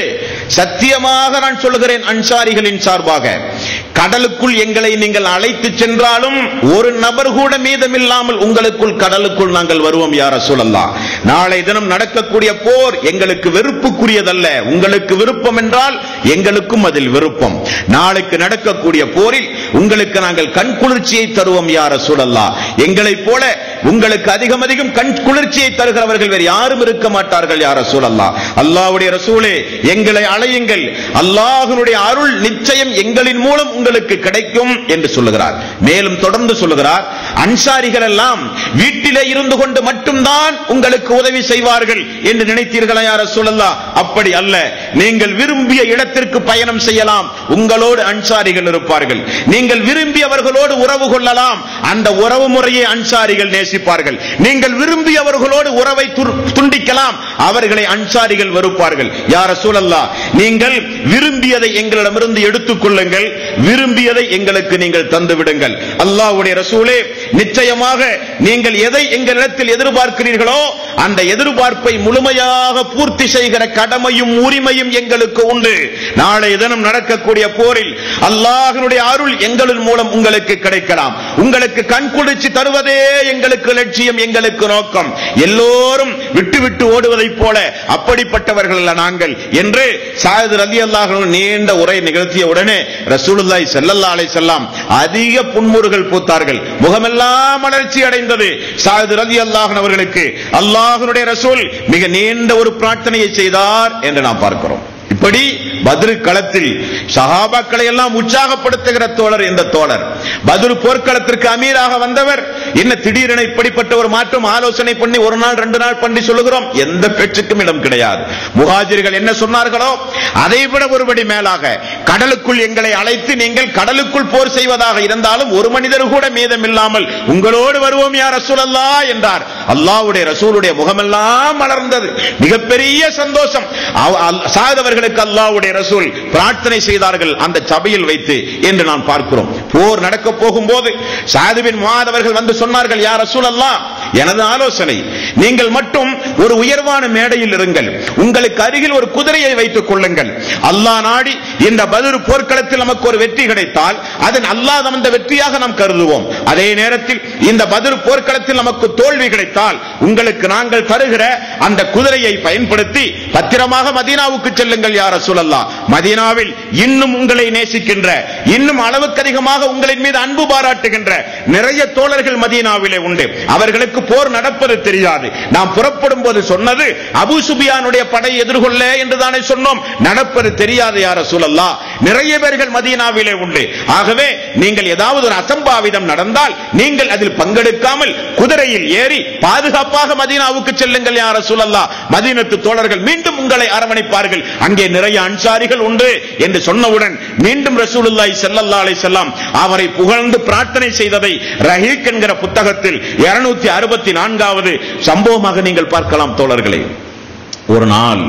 சத்தியமாக நான் சொல்லுகிறேன் அன்சாரிகளின் சார்பாக கடலுக்குள் எங்களை நீங்கள் அழைத்து சென்றாலும் ஒரு நபர் கூட மீதமில்லாமல் உங்களுக்குள் கடலுக்குள் நாங்கள் வருவோம் யார சொல்லலாம் நாளை தினம் நடக்கக்கூடிய போர் எங்களுக்கு வெறுப்புக்குரியதல்ல உங்களுக்கு விருப்பம் என்றால் எங்களுக்கும் அதில் விருப்பம் நாளைக்கு நடக்கக்கூடிய போரில் உங்களுக்கு நாங்கள் கண் குளிர்ச்சியை தருவோம் யார சொல்லலாம் எங்களைப் போல உங்களுக்கு அதிகம் அதிகம் கண் குளிர்ச்சியை தருகிறவர்கள் வேறு யாரும் இருக்க மாட்டார்கள் யார சொல்லலாம் அல்லாஹ்வுடைய ரசூலே எங்களை அழையுங்கள் அல்லாஹ்வுடைய அருள் நிச்சயம் எங்களின் மூலம் உங்களுக்கு கிடைக்கும் என்று சொல்லுகிறார் மேலும் தொடர்ந்து சொல்லுகிறார் அன்சாரிகள் எல்லாம் வீட்டிலே இருந்து கொண்டு மட்டும்தான் உங்களுக்கு உதவி செய்வார்கள் என்று நினைத்தீர்களா யார சொல்லலாம் அப்படி அல்ல நீங்கள் விரும்பிய இடத்திற்கு பயணம் செய்யலாம் உங்களோடு அன்சாரிகள் இருப்பார்கள் நீங்கள் விரும்பியவர்களோடு உறவு கொள்ளலாம் அந்த உறவு முறையை அன்சாரிகள் நேசிப்பார்கள் நீங்கள் விரும்பியவர்களோடு உறவை துர்- துண்டிக்கலாம் அவர்களை அன்சாரிகள் வெறுப்பார்கள் யார சூழல்லா நீங்கள் விரும்பியதை எங்களிடமிருந்து எடுத்துக் கொள்ளுங்கள் விரும்பியதை எங்களுக்கு நீங்கள் தந்து விடுங்கள் அல்லாஹ்வுடைய ரசூலே நிச்சயமாக நீங்கள் எதை எங்களிடத்தில் எதிர்பார்க்கிறீர்களோ அந்த எதிர்பார்ப்பை முழுமையாக பூர்த்தி செய்கிற கடமையும் உரிமையும் எங்களுக்கு உண்டு நாளை தினம் நடக்கக்கூடிய போரில் அல்லாஹ்வினுடைய அருள் எங்களின் மூலம் உங்களுக்கு கிடைக்கலாம் உங்களுக்கு கண் குளிர்ச்சி தருவதே எங்களுக்கு லட்சியம் எங்களுக்கு நோக்கம் எல்லோரும் விட்டு விட்டு ஓடுவதைப் போல அப்படிப்பட்டவர்கள் அல்ல நாங்கள் என்று சாயது ரதி அல்லாஹ் நீண்ட உரை நிகழ்த்திய உடனே ரசூலுல்லாஹி ஸல்லல்லாஹு அலைஹி வஸல்லம் அதிக புன்முறுகள் பூத்தார்கள் முகமெல்லாம் மலர்ச்சி அடைந்தது சாயது ரதி அல்லாஹ் அவர்களுக்கு அல்லாஹ்வுடைய ரசூல் மிக நீண்ட ஒரு பிரார்த்தனையை செய்தார் என்று நாம் பார்க்கிறோம் இப்படி பத்ரு களத்தில் சஹாபாக்களை எல்லாம் உற்சாகப்படுத்துகிற தோழர் இந்த தோழர் பத்ரு போர்க்களத்திற்கு அமீராக வந்தவர் என்ன திடீரென இப்படிப்பட்ட ஒரு மாற்றம் ஆலோசனை பண்ணி ஒரு நாள் ரெண்டு நாள் பண்ணி சொல்லுகிறோம் எந்த பேச்சுக்கும் இடம் கிடையாது முஹாஜிர்கள் என்ன சொன்னார்களோ அதை விட ஒருபடி மேலாக கடலுக்குள் எங்களை அழைத்து நீங்கள் கடலுக்குள் போர் செய்வதாக இருந்தாலும் ஒரு மனிதர் கூட மீதம் இல்லாமல் உங்களோடு வருவோம் யார் ரசூலல்லா என்றார் அல்லாஹ்வுடைய ரசூலுடைய முகமெல்லாம் மலர்ந்தது மிகப்பெரிய சந்தோஷம் அவ- அல்- சாதவர்களுக்கு அல்லாஹ்வுடைய ரசூல் பிரார்த்தனை செய்தார்கள் அந்த சபையில் வைத்து என்று நாம் பார்க்கிறோம் போர் நடக்க போகும்போது சாதுவின் மாதவர்கள் வந்து சொன்னார்கள் யார் ரசூல் எனது ஆலோசனை நீங்கள் மட்டும் ஒரு உயர்வான மேடையில் இருங்கள் உங்களுக்கு அருகில் ஒரு குதிரையை வைத்துக் கொள்ளுங்கள் அல்லாஹ் நாடி இந்த பதில் போர்க்களத்தில் நமக்கு ஒரு வெற்றி கிடைத்தால் அதன் அல்லாஹ் தந்த வெற்றியாக நாம் கருதுவோம் அதே நேரத்தில் இந்த பதில் போர்க்களத்தில் நமக்கு தோல்வி கிடைத்தால் உங்களுக்கு நாங்கள் தருகிற அந்த குதிரையை பயன்படுத்தி பத்திரமாக மதீனாவுக்கு செல்லுங்கள் யார சொல்லலாம் மதீனாவில் இன்னும் உங்களை நேசிக்கின்ற இன்னும் அளவுக்கு அதிகமாக உங்களின் மீது அன்பு பாராட்டுகின்ற நிறைய தோழர்கள் மதீனாவிலே உண்டு அவர்களுக்கு போர் நடப்பது தெரியாது நாம் புறப்படும் போது சொன்னது அபு சுபியானுடைய படை எதிர்கொள்ள என்று தானே சொன்னோம் நடப்பது தெரியாது யார சூழல்லா நிறைய பேர்கள் மதீனாவிலே உண்டு ஆகவே நீங்கள் ஏதாவது ஒரு அசம்பாவிதம் நடந்தால் நீங்கள் அதில் பங்கெடுக்காமல் குதிரையில் ஏறி பாதுகாப்பாக மதீனாவுக்கு செல்லுங்கள் யார சூழல்லா மதீனத்து தோழர்கள் மீண்டும் உங்களை அரவணைப்பார்கள் அங்கே நிறைய அன்சாரிகள் உண்டு என்று சொன்னவுடன் மீண்டும் ரசூலுல்லாஹி ஸல்லல்லாஹு அலைஹி வஸல்லம் அவரை புகழ்ந்து பிரார்த்தனை செய்ததை ரஹீக் என்கிற புத்தகத்தில் 264 அறுபத்தி நான்காவது சம்பவமாக நீங்கள் பார்க்கலாம் தோழர்களே ஒரு நாள்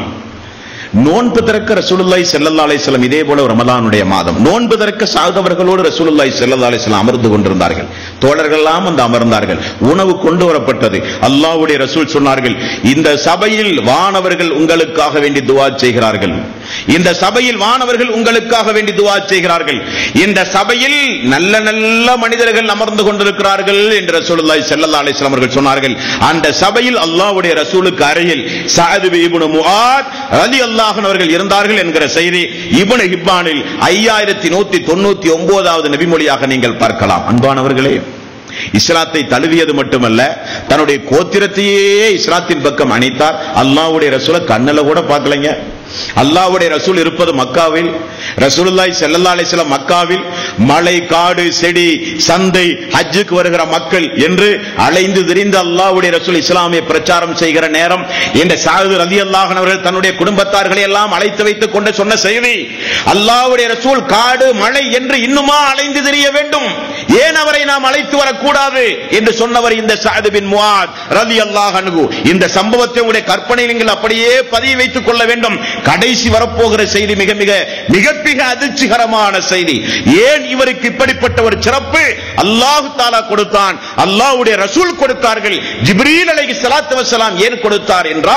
நோன்பு திறக்க ரசூலுல்லாஹி ஸல்லல்லாஹு அலைஹி வஸல்லம் இதே போல ஒரு ரமலானுடைய மாதம் நோன்பு திறக்க சாதவர்களோடு ரசூலுல்லாஹி ஸல்லல்லாஹு அலைஹி வஸல்லம் அமர்ந்து கொண்டிருந்தார்கள் தோழர்கள் எல்லாம் வந்து அமர்ந்தார்கள் உணவு கொண்டு வரப்பட்டது அல்லாஹ்வுடைய ரசூல் சொன்னார்கள் இந்த சபையில் வானவர்கள் உங்களுக்காக வேண்டி துஆ செய்கிறார்கள் இந்த சபையில் வானவர்கள் உங்களுக்காக வேண்டி துஆ செய்கிறார்கள் இந்த சபையில் நல்ல நல்ல மனிதர்கள் அமர்ந்து கொண்டிருக்கிறார்கள் என்று ரசூலுல்லாஹி ஸல்லல்லாஹு அலைஹி வஸல்லம் அவர்கள் சொன்னார்கள் அந்த சபையில் அல்லாஹ்வுடைய ரசூலுக்கு அருகில் சஅத் இப்னு முஆத் ரலியல்லாஹு அவர்கள் இருந்தார்கள் என்கிற செய்தி இப்னு ஹிப்பானில் 5199வது நபிமொழியாக நீங்கள் பார்க்கலாம் அன்பானவர்களே இஸ்லாத்தை தழுவியது மட்டுமல்ல தன்னுடைய கோத்திரத்தையே இஸ்லாத்தின் பக்கம் அணைத்தார் அல்லாஹ்வுடைய ரசூலை கண்ணுல கூட பார்க்கலைங்க அல்லாஹ்வுடைய ரசூல் இருப்பது மக்காவில் ரசூலுல்லாஹி ஸல்லல்லாஹு அலைஹி வஸல்லம் மக்காவில் மலை காடு செடி சந்தை ஹஜ்ஜுக்கு வருகிற மக்கள் என்று அலைந்து திரிந்து அல்லாஹ்வுடைய ரசூல் இஸ்லாமிய பிரச்சாரம் செய்கிற நேரம் இந்த சாது ரலியல்லாஹு அன்ஹு அவர்கள் தன்னுடைய குடும்பத்தார்களை எல்லாம் அழைத்து வைத்துக் கொண்டு சொன்ன செய்தி அல்லாஹ்வுடைய ரசூல் காடு மலை என்று இன்னுமா அலைந்து திரிய வேண்டும் ஏன் அவரை நாம் அழைத்து வரக்கூடாது என்று சொன்னவர் இந்த சாது பின் முஆத் ரலியல்லாஹு அன்ஹு இந்த சம்பவத்தை உடைய கற்பனையில் நீங்கள் அப்படியே பதிய வைத்துக் கொள்ள வேண்டும் கடைசி வரப்போகிற செய்தி மிக மிக மிக மிக அதிர்ச்சிகரமான செய்தி ஏன் இவருக்கு இப்படிப்பட்ட ஒரு சிறப்பு அல்லாஹு தாலா கொடுத்தான் அல்லாஹ்வுடைய ரசூல் கொடுத்தார்கள் ஜிப்ரீல் அலைஹி ஸலாத்து வஸலாம் ஏன் கொடுத்தார் என்றால்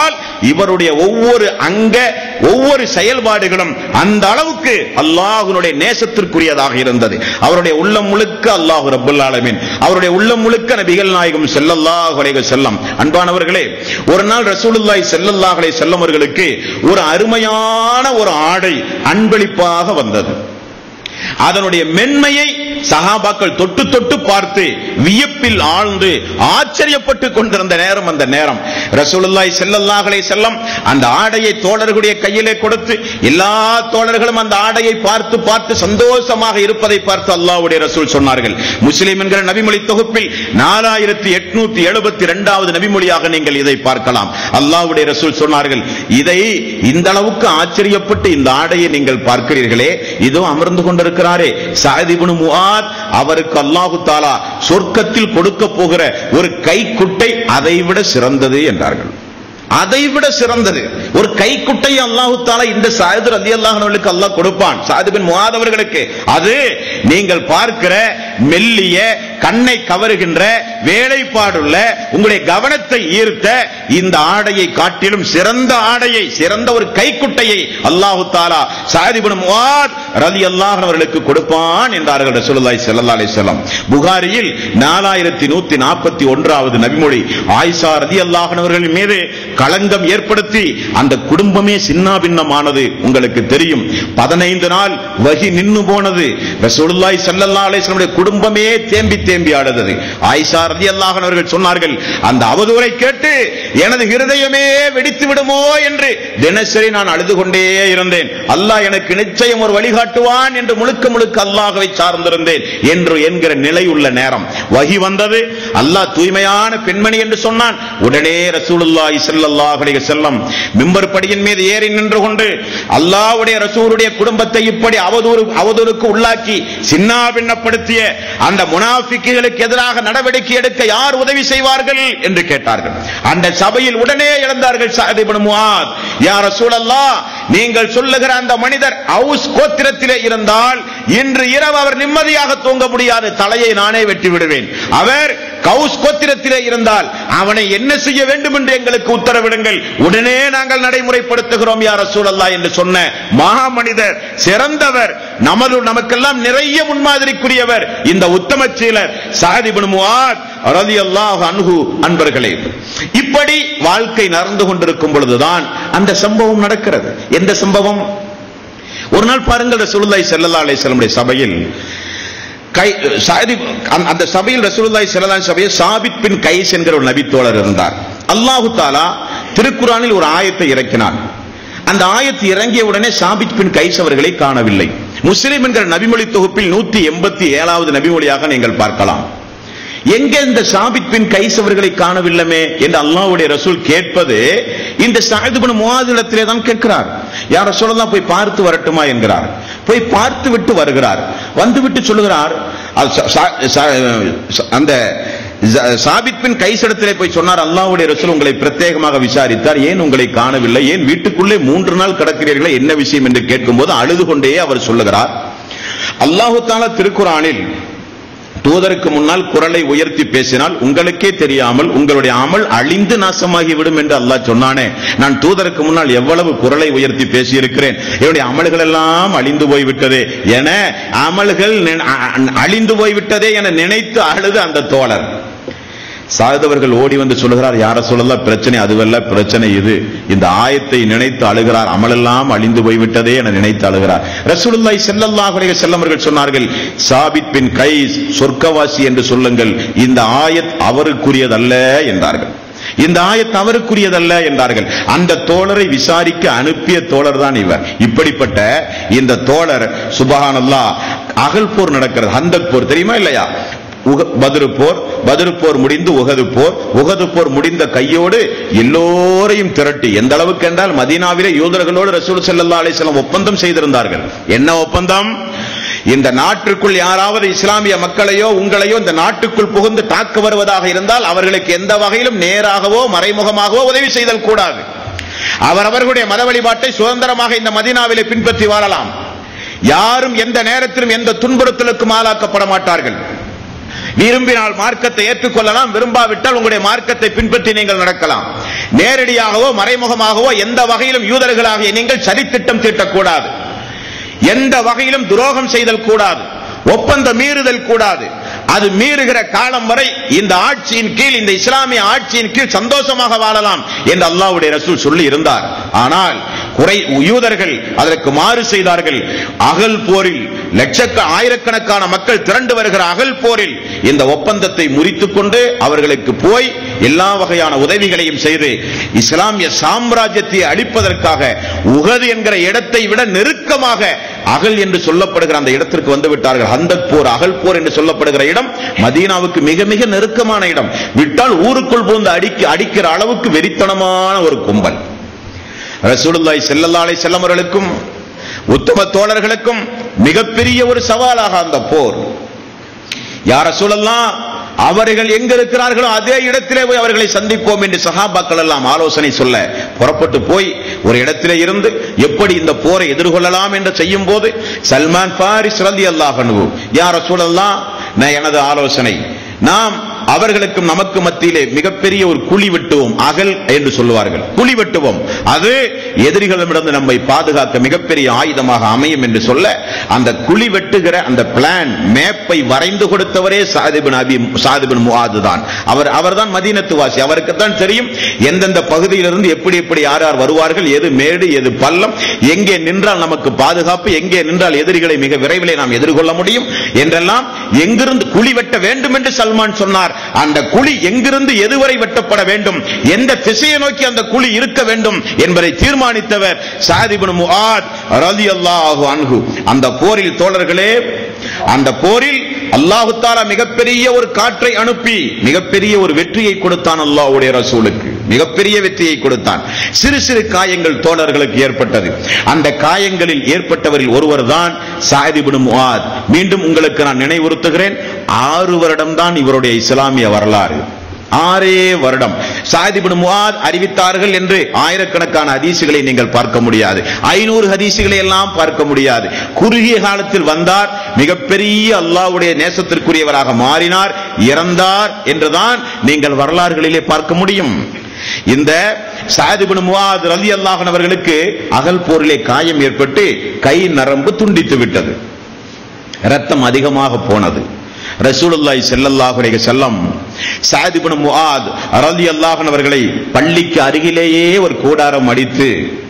இவருடைய ஒவ்வொரு அங்க ஒவ்வொரு செயல்பாடுகளும் அந்த அளவுக்கு அல்லாஹ்வுடைய நேசத்திற்குரியதாக இருந்தது அவருடைய உள்ளம் முழுக்க அல்லாஹ் ரப்பல் ஆலமீன் அவருடைய உள்ளம் முழுக்க நபிகள் நாயகம் ஸல்லல்லாஹு அலைஹி வஸல்லம் அன்பானவர்களே ஒரு நாள் ரசூலுல்லாஹி ஸல்லல்லாஹு அலைஹி வஸல்லம் அவர்களுக்கு ஒரு அருமையான ஒரு ஆடை அன்பளிப்பாக வந்தது அதனுடைய மென்மையை சஹாபாக்கள் தொட்டு தொட்டு பார்த்து வியப்பில் ஆழ்ந்து ஆச்சரியப்பட்டு கொண்டிருந்த நேரம் அந்த நேரம் ரசூலுல்லாஹி ஸல்லல்லாஹு அலைஹி வஸல்லம் அந்த ஆடையை தோழர்களுடைய கையிலே கொடுத்து எல்லா தோழர்களும் அந்த ஆடையை பார்த்து பார்த்து சந்தோஷமாக இருப்பதை பார்த்து அல்லாஹ்வுடைய ரசூல் சொன்னார்கள் முஸ்லிம் என்கிற நபிமொழி தொகுப்பில் நாலாயிரத்தி எட்நூத்தி எழுபத்தி இரண்டாவது நபிமொழியாக நீங்கள் இதை பார்க்கலாம் அல்லாஹ்வுடைய ரசூல் சொன்னார்கள் இதை இந்த அளவுக்கு ஆச்சரியப்பட்டு இந்த ஆடையை நீங்கள் பார்க்கிறீர்களே இதோ அமர்ந்து கொண்டிருக்கிறாரே சாதிபுனு முஆத் அவருக்கு அல்லாஹு தாலா சொர்க்கத்தில் கொடுக்க போகிற ஒரு கைக்குட்டை அதைவிட சிறந்தது என்றார்கள் அதைவிட சிறந்தது ஒரு கைக்குட்டை அல்லாஹு தாலா இந்த சாயது ரதி அல்லாஹர்களுக்கு அல்லாஹ் கொடுப்பான் சாதிபின் முஆத் அவர்களுக்கு அது நீங்கள் பார்க்கிற மெல்லிய கண்ணை கவருகின்ற வேலைப்பாடுள்ள உங்களுடைய கவனத்தை ஈர்த்த இந்த ஆடையை காட்டிலும் சிறந்த ஆடையை சிறந்த ஒரு கைக்குட்டையை அல்லாஹு தாலா சாதிபுன் முஆத் ரலி அல்லாஹ் அவர்களுக்கு கொடுப்பான் என்றார்கள் ரசூலுல்லாஹி ஸல்லல்லாஹு அலைஹி வஸல்லம் புகாரியில் 4141வது ஒன்றாவது நபிமொழி ஆயிஷா ரதி அல்லாஹ் அவர்கள் மீது களங்கம் ஏற்படுத்தி அந்த குடும்பமே சின்னாபின்னமானது உங்களுக்கு தெரியும் பதினைந்து நாள் வகி நின்னு போனது ரசூலுல்லாஹி ஸல்லல்லாஹு அலைஹி வஸல்லம் குடும்பமே தேம்பி தேம்பி ஆடுது ஆயிஷா ரலியல்லாஹு அன்ஹா அவர்கள் சொன்னார்கள் அந்த அவதூறை கேட்டு எனது இருதயமே வெடித்து விடுமோ என்று தினசரி நான் அழுது கொண்டே இருந்தேன் அல்லாஹ் எனக்கு நிச்சயம் ஒரு வழிகாட்டுவான் என்று முழுக்க முழுக்க அல்லாஹ்வை சார்ந்திருந்தேன் என்று என்கிற நிலை உள்ள நேரம் வகி வந்தது அல்லாஹ் தூய்மையான பெண்மணி என்று சொன்னான் உடனே ரசூலுல்லாஹி ஸல்லல்லாஹு அலைஹி வஸல்லம் மிம்பர் படியின் மீது ஏறி நின்று கொண்டு அல்லாஹ்வுடைய ரசூலுடைய குடும்பத்தை இப்படி அவதூறு அவதூறுக்கு உள்ளாக்கி சின்னாபின்னப்படுத்திய அந்த முனாஃபிக்குகளுக்கு எதிராக நடவடிக்கை எடுக்க யார் உதவி செய்வார்கள் என்று கேட்டார்கள் அந்த சபையில் உடனே எழுந்தார்கள் சஅத் இப்னு முஆத் யா ரசூலல்லாஹ் நீங்கள் சொல்லுகிற அந்த மனிதர் அவுஸ் கோத்திரத்திலே இருந்தால் இன்று இரவு அவர் நிம்மதியாக தூங்க முடியாது தலையை நானே வெட்டி விடுவேன் அவர் கவுஸ் கோத்திரத்திலே இருந்தால் அவனை என்ன செய்ய வேண்டும் என்று எங்களுக்கு உத்தரவிடுங்கள் உடனே நாங்கள் நடைமுறைப்படுத்துகிறோம் யார் சூழல்லா என்று சொன்ன மகா மனிதர் சிறந்தவர் நமது நமக்கெல்லாம் நிறைய முன்மாதிரிக்குரியவர் இந்த உத்தம சீலர் சாதிபன் முஆத் ரலியல்லாஹு அன்ஹு அன்பர்களே இப்படி வாழ்க்கை நடந்து கொண்டிருக்கும் பொழுதுதான் அந்த சம்பவம் நடக்கிறது எந்த சம்பவம் ஒரு நாள் பாருங்கள் ரசூலுல்லாஹி ஸல்லல்லாஹு அலைஹி வஸல்லம் சபையில் கை சாதி அந்த- அந்த சபையில் ரசூலுல்லாஹி ஸல்லல்லாஹு அலைஹி சபையில் சாபித் பின் கைஸ் என்கிற ஒரு நபித்தோழர் இருந்தார் அல்லாஹு தாலா திருக்குறானில் ஒரு ஆயத்தை இறக்கினார் அந்த ஆயத்து இறங்கிய உடனே சாபித் பின் கைஸ் அவர்களை காணவில்லை முஸ்லிம் என்கிற நபிமொழி தொகுப்பில் நூத்தி எண்பத்தி ஏழாவது நபிமொழியாக நீங்கள் பார்க்கலாம் எங்க இந்த சாபித் பின் கைஸ் அவர்களை காணவில்லமே என்று அல்லாஹ்வுடைய ரசூல் கேட்பது இந்த சாதிபன் முவாதிடத்திலே தான் கேட்கிறார் யார் ரசூலெல்லாம் போய் பார்த்து வரட்டுமா என்கிறார் போய் பார்த்து விட்டு வருகிறார் வந்து விட்டு சொல்லுகிறார் அது ச- ச- ச- அந்த ஜ- சாபித் பின் கைசடத்திலே போய் சொன்னார் அல்லாஹ்வுடைய ரசூல் உங்களை பிரத்யேகமாக விசாரித்தார் ஏன் உங்களை காணவில்லை ஏன் வீட்டுக்குள்ளே மூன்று நாள் கிடக்கிறீர்களே என்ன விஷயம் என்று கேட்கும்போது அழுது கொண்டே அவர் சொல்லுகிறார் அல்லாஹு தாலா திருக்குறானில் தூதருக்கு முன்னால் குரலை உயர்த்தி பேசினால் உங்களுக்கே தெரியாமல் உங்களுடைய அமல் அழிந்து நாசமாகி விடும் என்று அல்லாஹ் சொன்னானே நான் தூதருக்கு முன்னால் எவ்வளவு குரலை உயர்த்தி பேசியிருக்கிறேன் என்னுடைய அமல்கள் எல்லாம் அழிந்து போய்விட்டதே என அமல்கள் நின- அ- அ- அழிந்து போய்விட்டதே என நினைத்து அழுது அந்த தோழர் சாதவர்கள் ஓடி வந்து சொல்லுகிறார் யார சொல்லலாம் பிரச்சனை அதுவல்ல பிரச்சனை இது இந்த ஆயத்தை நினைத்து அழுகிறார் அமலெல்லாம் அழிந்து போய்விட்டதே என நினைத்து அழுகிறார் ரசூலுல்லாஹி ஸல்லல்லாஹு அலைஹி வஸல்லம் அவர்கள் சொன்னார்கள் சாபித் பின் கைஸ் சொர்க்கவாசி என்று சொல்லுங்கள் இந்த ஆயத் அவருக்குரியதல்ல என்றார்கள் இந்த ஆயத் அவருக்குரியதல்ல என்றார்கள் அந்த தோழரை விசாரிக்க அனுப்பிய தோழர் தான் இவர் இப்படிப்பட்ட இந்த தோழர் சுபஹானல்லாஹ் அகல் போர் நடக்கிறது ஹந்தக் போர் தெரியுமா இல்லையா உக- பத்ரு போர் பத்ரு போர் முடிந்து உகது போர் உகது போர் முடிந்த கையோடு எல்லோரையும் திரட்டி எந்த அளவுக்கு என்றால் மதீனாவிலே யூதர்களோடு ரசூல் ஸல்லல்லாஹு அலைஹி வஸல்லம் ஒப்பந்தம் செய்திருந்தார்கள் என்ன ஒப்பந்தம் இந்த நாட்டிற்குள் யாராவது இஸ்லாமிய மக்களையோ உங்களையோ இந்த நாட்டுக்குள் புகுந்து தாக்க வருவதாக இருந்தால் அவர்களுக்கு எந்த வகையிலும் நேராகவோ மறைமுகமாகவோ உதவி செய்தல் கூடாது அவரவர்களுடைய மத வழிபாட்டை சுதந்திரமாக இந்த மதீனாவிலே பின்பற்றி வாழலாம் யாரும் எந்த நேரத்திலும் எந்த துன்புறுத்தலுக்கும் ஆளாக்கப்பட மாட்டார்கள் விரும்பினால் மார்க்கத்தை ஏற்றுக்கொள்ளலாம் விரும்பாவிட்டால் உங்களுடைய மார்க்கத்தை பின்பற்றி நீங்கள் நடக்கலாம் நேரடியாகவோ மறைமுகமாகவோ எந்த வகையிலும் யூதர்களாகிய நீங்கள் சதித்திட்டம் தீட்டக்கூடாது எந்த வகையிலும் துரோகம் செய்தல் கூடாது ஒப்பந்த மீறுதல் கூடாது அது மீறுகிற காலம் வரை இந்த ஆட்சியின் கீழ் இந்த இஸ்லாமிய ஆட்சியின் கீழ் சந்தோஷமாக வாழலாம் என்று அல்லாஹ்வுடைய ரசூல் சொல்லி இருந்தார் ஆனால் குறை யூதர்கள் அதற்கு மாறு செய்தார்கள் அகல் போரில் லட்சக்க ஆயிரக்கணக்கான மக்கள் திரண்டு வருகிற அகல் போரில் இந்த ஒப்பந்தத்தை முறித்துக் கொண்டு அவர்களுக்கு போய் எல்லா வகையான உதவிகளையும் செய்து இஸ்லாமிய சாம்ராஜ்யத்தை அழிப்பதற்காக உகது என்கிற இடத்தை விட நெருக்கமாக அகல் என்று சொல்லப்படுகிற அந்த இடத்திற்கு வந்து விட்டார்கள் அந்த போர் அகல் போர் என்று சொல்லப்படுகிற இடம் மதீனாவுக்கு மிக மிக நெருக்கமான இடம் விட்டால் ஊருக்குள் புகுந்து அடிக்க அடிக்கிற அளவுக்கு வெறித்தனமான ஒரு கும்பல் ரசூலுல்லாஹி ஸல்லல்லாஹு அலைஹி வஸல்லம் அவர்களுக்கும் உத்தம தோழர்களுக்கும் மிகப்பெரிய ஒரு சவாலாக அந்த போர் யார சொல்லலாம் அவர்கள் எங்க இருக்கிறார்களோ அதே இடத்திலே போய் அவர்களை சந்திப்போம் என்று சஹாபாக்கள் எல்லாம் ஆலோசனை சொல்ல புறப்பட்டு போய் ஒரு இடத்திலே இருந்து எப்படி இந்த போரை எதிர்கொள்ளலாம் என்று செய்யும் போது சல்மான் பாரிஸ் ரலி அல்லாஹ் யார சொல்லலாம் நான் எனது ஆலோசனை நாம் அவர்களுக்கும் நமக்கு மத்தியிலே மிகப்பெரிய ஒரு குழி வெட்டுவோம் அகல் என்று சொல்லுவார்கள் குழி வெட்டுவோம் அது எதிரிகளிடமிருந்து நம்மை பாதுகாக்க மிகப்பெரிய ஆயுதமாக அமையும் என்று சொல்ல அந்த குழி வெட்டுகிற அந்த பிளான் மேப்பை வரைந்து கொடுத்தவரே சாதிபின் அபி சாதிபின் முஆது தான் அவர் அவர்தான் மதீனத்து வாசி அவருக்கு தான் தெரியும் எந்தெந்த பகுதியிலிருந்து எப்படி எப்படி யார் யார் வருவார்கள் எது மேடு எது பள்ளம் எங்கே நின்றால் நமக்கு பாதுகாப்பு எங்கே நின்றால் எதிரிகளை மிக விரைவிலே நாம் எதிர்கொள்ள முடியும் என்றெல்லாம் எங்கிருந்து குழி வெட்ட வேண்டும் என்று சல்மான் சொன்னார் அந்த குழி எங்கிருந்து எதுவரை வெட்டப்பட வேண்டும் எந்த திசையை நோக்கி அந்த குழி இருக்க வேண்டும் என்பதை தீர்மானித்தவர் சாதிபுன் முஆத் ரலியல்லாஹு அன்ஹு அந்த போரில் தோழர்களே அந்த போரில் அல்லாஹு தாலா மிகப்பெரிய ஒரு காற்றை அனுப்பி மிகப்பெரிய ஒரு வெற்றியை கொடுத்தான் அல்லாஹ்வுடைய ரசூலுக்கு மிகப்பெரிய வெற்றியை கொடுத்தான் சிறு சிறு காயங்கள் தோழர்களுக்கு ஏற்பட்டது அந்த காயங்களில் ஏற்பட்டவரில் ஒருவர் தான் சாதிபின் முஆத் மீண்டும் உங்களுக்கு நான் நினைவுறுத்துகிறேன் ஆறு வருடம் தான் இவருடைய இஸ்லாமிய வரலாறு ஆறே வருடம் சாதிபின் முஆத் அறிவித்தார்கள் என்று ஆயிரக்கணக்கான ஹதீசுகளை நீங்கள் பார்க்க முடியாது ஐநூறு ஹதீசுகளை எல்லாம் பார்க்க முடியாது குறுகிய காலத்தில் வந்தார் மிகப்பெரிய அல்லாஹ்வுடைய நேசத்திற்குரியவராக மாறினார் இறந்தார் என்றுதான் நீங்கள் வரலாறுகளிலே பார்க்க முடியும் இந்த சாதிபின் முஆத் ரலியல்லாஹு அன்ஹு அவர்களுக்கு அகல் போரிலே காயம் ஏற்பட்டு கை நரம்பு துண்டித்து விட்டது ரத்தம் அதிகமாக போனது ரசூலுல்லாஹி ஸல்லல்லாஹு அலைஹி வஸல்லம் சஅத் இப்னு முஆத் ரலியல்லாஹு அன்ஹு அவர்களை பள்ளிக்கு அருகிலேயே ஒரு கூடாரம் அடித்து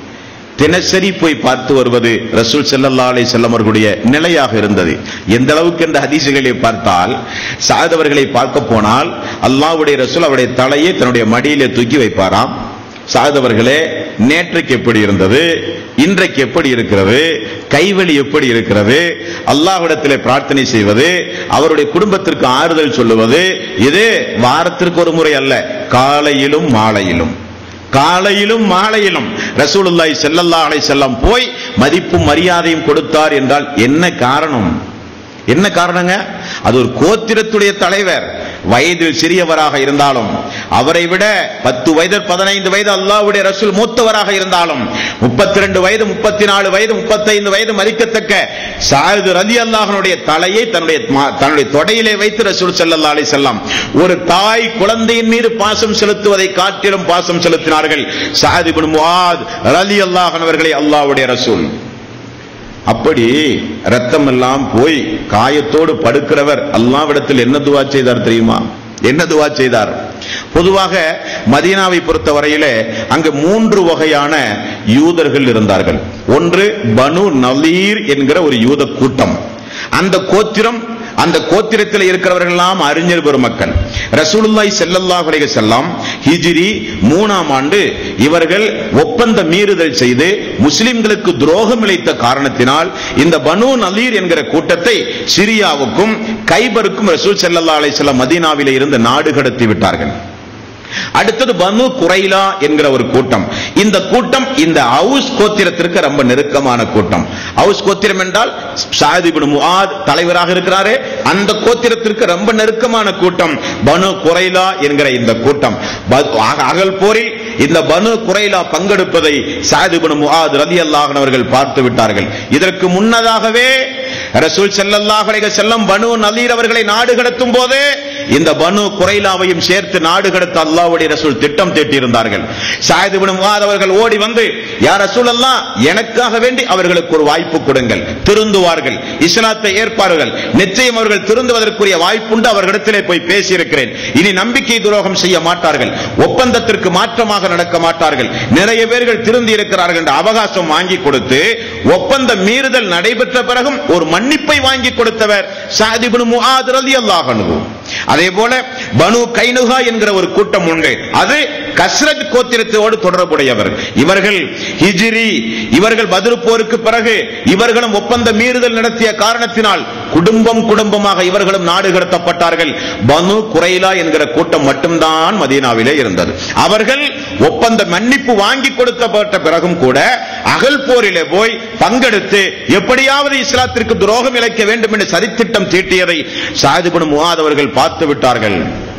தினசரி போய் பார்த்து வருவது ரசூல் ஸல்லல்லாஹு அலைஹி வஸல்லம் அவர்களுடைய நிலையாக இருந்தது எந்த அளவுக்கு இந்த ஹதீசுகளை பார்த்தால் சஅத் அவர்களை பார்க்க போனால் அல்லாஹ்வுடைய ரசூல் அவருடைய தலையை தன்னுடைய மடியிலே தூக்கி வைப்பாராம் சாத் அவர்களே நேற்றைக்கு எப்படி இருந்தது இன்றைக்கு எப்படி இருக்கிறது கைவலி எப்படி இருக்கிறது அல்லாஹ்விடத்திலே பிரார்த்தனை செய்வது அவருடைய குடும்பத்திற்கு ஆறுதல் சொல்லுவது இது வாரத்திற்கு ஒரு முறை அல்ல காலையிலும் மாலையிலும் காலையிலும் மாலையிலும் ரசூலுல்லாஹி ஸல்லல்லாஹு அலைஹி வஸல்லம் போய் மதிப்பும் மரியாதையும் கொடுத்தார் என்றால் என்ன காரணம் என்ன காரணங்க அது ஒரு கோத்திரத்துடைய தலைவர் வயதில் சிறியவராக இருந்தாலும் அவரை விட பத்து வயது பதினைந்து வயது அல்லாஹ்வுடைய ரசூல் மூத்தவராக இருந்தாலும் முப்பத்தி ரெண்டு வயது முப்பத்தி நாலு வயது முப்பத்தைந்து வயது மதிக்கத்தக்க சாயது ரலி அல்லாஹனுடைய தலையை தன்னுடைய மா- தன்னுடைய தொடையிலே வைத்து ரசூல் ஸல்லல்லாஹு அலைஹி வஸல்லம் ஒரு தாய் குழந்தையின் மீது பாசம் செலுத்துவதை காட்டிலும் பாசம் செலுத்தினார்கள் சாயது இப்னு முஆத் ரலி அல்லாஹனவர்களை அல்லாஹ்வுடைய ரசூல் அப்படி ரத்தம் எல்லாம் போய் காயத்தோடு படுக்கிறவர் அல்லாவிடத்தில் என்ன துவா செய்தார் தெரியுமா என்ன துவா செய்தார் பொதுவாக மதீனாவை பொறுத்த வரையிலே அங்கு மூன்று வகையான யூதர்கள் இருந்தார்கள் ஒன்று பனு நலீர் என்கிற ஒரு யூத கூட்டம் அந்த கோத்திரம் அந்த கோத்திரத்தில் இருக்கிறவர்கள் எல்லாம் அறிஞர் பெருமக்கள் ரசூலுல்லாஹி ஸல்லல்லாஹு அலைஹி வஸல்லம் ஹிஜ்ரி மூணாம் ஆண்டு இவர்கள் ஒப்பந்த மீறுதல் செய்து முஸ்லிம்களுக்கு துரோகம் இழைத்த காரணத்தினால் இந்த பனு நலீர் என்கிற கூட்டத்தை சிரியாவுக்கும் கைபருக்கும் ரசூல் ஸல்லல்லாஹு அலைஹி வஸல்லம் மதீனாவிலே இருந்து நாடு கடத்தி விட்டார்கள் அடுத்தது பனு குரைலா என்கிற ஒரு கூட்டம் இந்த கூட்டம் இந்த ஹவுஸ் கோத்திரத்திற்கு ரொம்ப நெருக்கமான கூட்டம் ஹவுஸ் கோத்திரம் என்றால் சாதி முஆத் தலைவராக இருக்கிறாரே அந்த கோத்திரத்திற்கு ரொம்ப நெருக்கமான கூட்டம் பனு குரைலா என்கிற இந்த கூட்டம் ப- அக- அகல் போரில் இந்த பனு குரைலா பங்கெடுப்பதை சாதி முஆத் ரலியல்லாஹு அவர்கள் பார்த்து விட்டார்கள் இதற்கு முன்னதாகவே ரசூல் ஸல்லல்லாஹு அலைஹி வஸல்லம் பனு நலீர் அவர்களை நாடு கடத்தும் போது இந்த பனு குறைலாவையும் சேர்த்து நாடு கடத்த அல்லாஹ்வுடைய ரசூல் திட்டம் தீட்டியிருந்தார்கள் சாயது பின் முஆத் அவர்கள் ஓடி வந்து யா ரசூலல்லாஹ் எனக்காக வேண்டி அவர்களுக்கு ஒரு வாய்ப்பு கொடுங்கள் திருந்துவார்கள் இஸ்லாத்தை ஏற்பார்கள் நிச்சயம் அவர்கள் திருந்துவதற்குரிய வாய்ப்புண்டு அவர்களிடத்திலே போய் பேசியிருக்கிறேன் இனி நம்பிக்கை துரோகம் செய்ய மாட்டார்கள் ஒப்பந்தத்திற்கு மாற்றமாக நடக்க மாட்டார்கள் நிறைய பேர்கள் திருந்தி இருக்கிறார்கள் என்ற அவகாசம் வாங்கி கொடுத்து ஒப்பந்த மீறுதல் நடைபெற்ற பிறகும் ஒரு மன்னிப்பை வாங்கி கொடுத்தவர் சாதிபுன் முஆத் ரலியல்லாஹு அன்ஹு அதே போல பனு கைனுகா என்கிற ஒரு கூட்டம் உண்டு அது கஸ்ரத் கோத்திரத்தோடு தொடர்புடையவர் இவர்கள் ஹிஜ்ரி இவர்கள் பதில் போருக்கு பிறகு இவர்களும் ஒப்பந்த மீறுதல் நடத்திய காரணத்தினால் குடும்பம் குடும்பமாக இவர்களும் நாடு கடத்தப்பட்டார்கள் பனு குறைலா என்கிற கூட்டம் மட்டும்தான் மதீனாவிலே இருந்தது அவர்கள் ஒப்பந்த மன்னிப்பு வாங்கி கொடுக்கப்பட்ட பிறகும் கூட அகல் போரிலே போய் பங்கெடுத்து எப்படியாவது இஸ்லாத்திற்கு துரோகம் இழைக்க வேண்டும் என்று சதித்திட்டம் தீட்டியதை சாதிபுன் முகாத் அவர்கள் பார்த்து விட்டார்கள்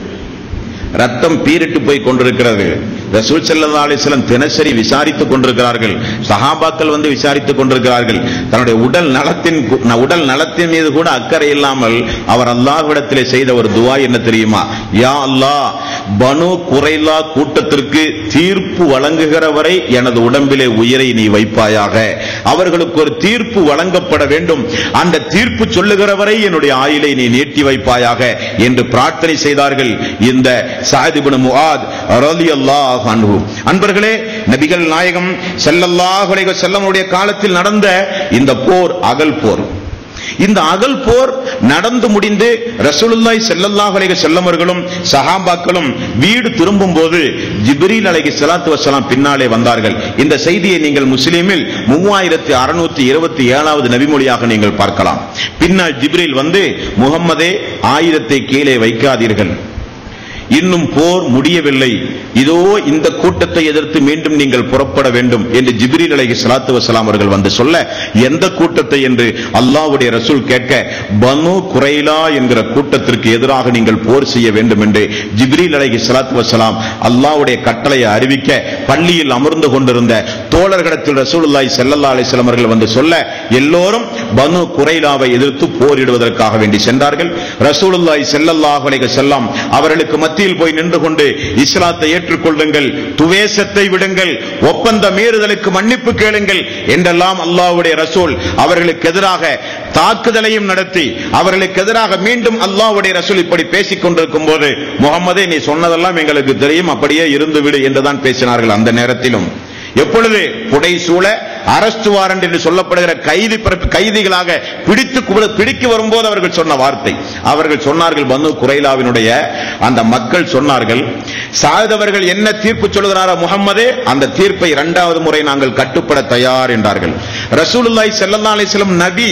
ரத்தம் பீரிட்டு போய் கொண்டிருக்கிறது ரசூல் ஸல்லல்லாஹு அலைஹி வஸல்லம் தினசரி விசாரித்துக் கொண்டிருக்கிறார்கள் சஹாபாக்கள் வந்து விசாரித்துக் கொண்டிருக்கிறார்கள் தன்னுடைய உடல் நலத்தின் கு- ந- உடல் நலத்தின் மீது கூட அக்கறை இல்லாமல் அவர் அல்லாஹ்விடத்திலே செய்த ஒரு துவா என்ன தெரியுமா யா அல்லாஹ் பனு குறைலா கூட்டத்திற்கு தீர்ப்பு வழங்குகிற வரை எனது உடம்பிலே உயிரை நீ வைப்பாயாக அவர்களுக்கு ஒரு தீர்ப்பு வழங்கப்பட வேண்டும் அந்த தீர்ப்பு சொல்லுகிற வரை என்னுடைய ஆயுளை நீ நீட்டி வைப்பாயாக என்று பிரார்த்தனை செய்தார்கள் இந்த சாதிபுன் முஆத் ரலியல்லாஹு அன்ஹு அன்பர்களே நபிகள் நாயகம் ஸல்லல்லாஹு அலைஹி வஸல்லமுடைய காலத்தில் நடந்த இந்த போர் அகல் போர் இந்த அகல் போர் நடந்து முடிந்து ரசூலுல்லாஹி ஸல்லல்லாஹு அலைஹி வஸல்லம் அவர்களும் சஹாபாக்களும் வீடு திரும்பும் போது ஜிப்ரீல் அலைஹி ஸலாத்து வஸலாம் பின்னாலே வந்தார்கள் இந்த செய்தியை நீங்கள் முஸ்லிமில் மூவாயிரத்தி அறுநூத்தி இருபத்தி ஏழாவது நபிமொழியாக நீங்கள் பார்க்கலாம் பின்னால் ஜிப்ரீல் வந்து முகம்மதே ஆயுதத்தை கீழே வைக்காதீர்கள் இன்னும் போர் முடியவில்லை இதோ இந்த கூட்டத்தை எதிர்த்து மீண்டும் நீங்கள் புறப்பட வேண்டும் என்று ஜிப்ரீல் அலைஹி ஸலாத்து வஸலாம் அவர்கள் வந்து சொல்ல எந்த கூட்டத்தை என்று அல்லாஹ்வுடைய ரசூல் கேட்க பனு குறைலா என்கிற கூட்டத்திற்கு எதிராக நீங்கள் போர் செய்ய வேண்டும் என்று ஜிப்ரீல் அலைஹி ஸலாத்து வஸலாம் அல்லாஹ்வுடைய கட்டளையை அறிவிக்க பள்ளியில் அமர்ந்து கொண்டிருந்த தோழர்களிடத்தில் ரசூலுல்லாஹி ஸல்லல்லாஹு அலைஹி வஸல்லம் அவர்கள் வந்து சொல்ல எல்லோரும் பனு குறைலாவை எதிர்த்து போரிடுவதற்காக வேண்டி சென்றார்கள் ரசூலுல்லாஹி ஸல்லல்லாஹு அலைஹி வஸல்லம் அவர்களுக்கு மத்தியில் போய் நின்று கொண்டு இஸ்லாத்தை ஏற்றுக்கொள்ளுங்கள் துவேஷத்தை விடுங்கள் ஒப்பந்த மீறுதலுக்கு மன்னிப்பு கேளுங்கள் என்றெல்லாம் அல்லாஹ்வுடைய ரசூல் அவர்களுக்கு எதிராக தாக்குதலையும் நடத்தி அவர்களுக்கு எதிராக மீண்டும் அல்லாஹ்வுடைய ரசூல் இப்படி பேசிக் கொண்டிருக்கும் போது முகமதே நீ சொன்னதெல்லாம் எங்களுக்கு தெரியும் அப்படியே இருந்து விடு என்றுதான் பேசினார்கள் அந்த நேரத்திலும் எப்பொழுது புடை சூழ அரஸ்ட் வாரண்ட் என்று சொல்லப்படுகிற கைதி பிறப்பு கைதிகளாக பிடித்து கு- பிடிக்க வரும்போது அவர்கள் சொன்ன வார்த்தை அவர்கள் சொன்னார்கள் பனு குறைலாவினுடைய அந்த மக்கள் சொன்னார்கள் சாதவர்கள் என்ன தீர்ப்பு சொல்கிறாரோ முகம்மதே அந்த தீர்ப்பை இரண்டாவது முறை நாங்கள் கட்டுப்பட தயார் என்றார்கள் ரசூலுல்லாஹி ஸல்லல்லாஹு அலைஹி வஸல்லம் நபி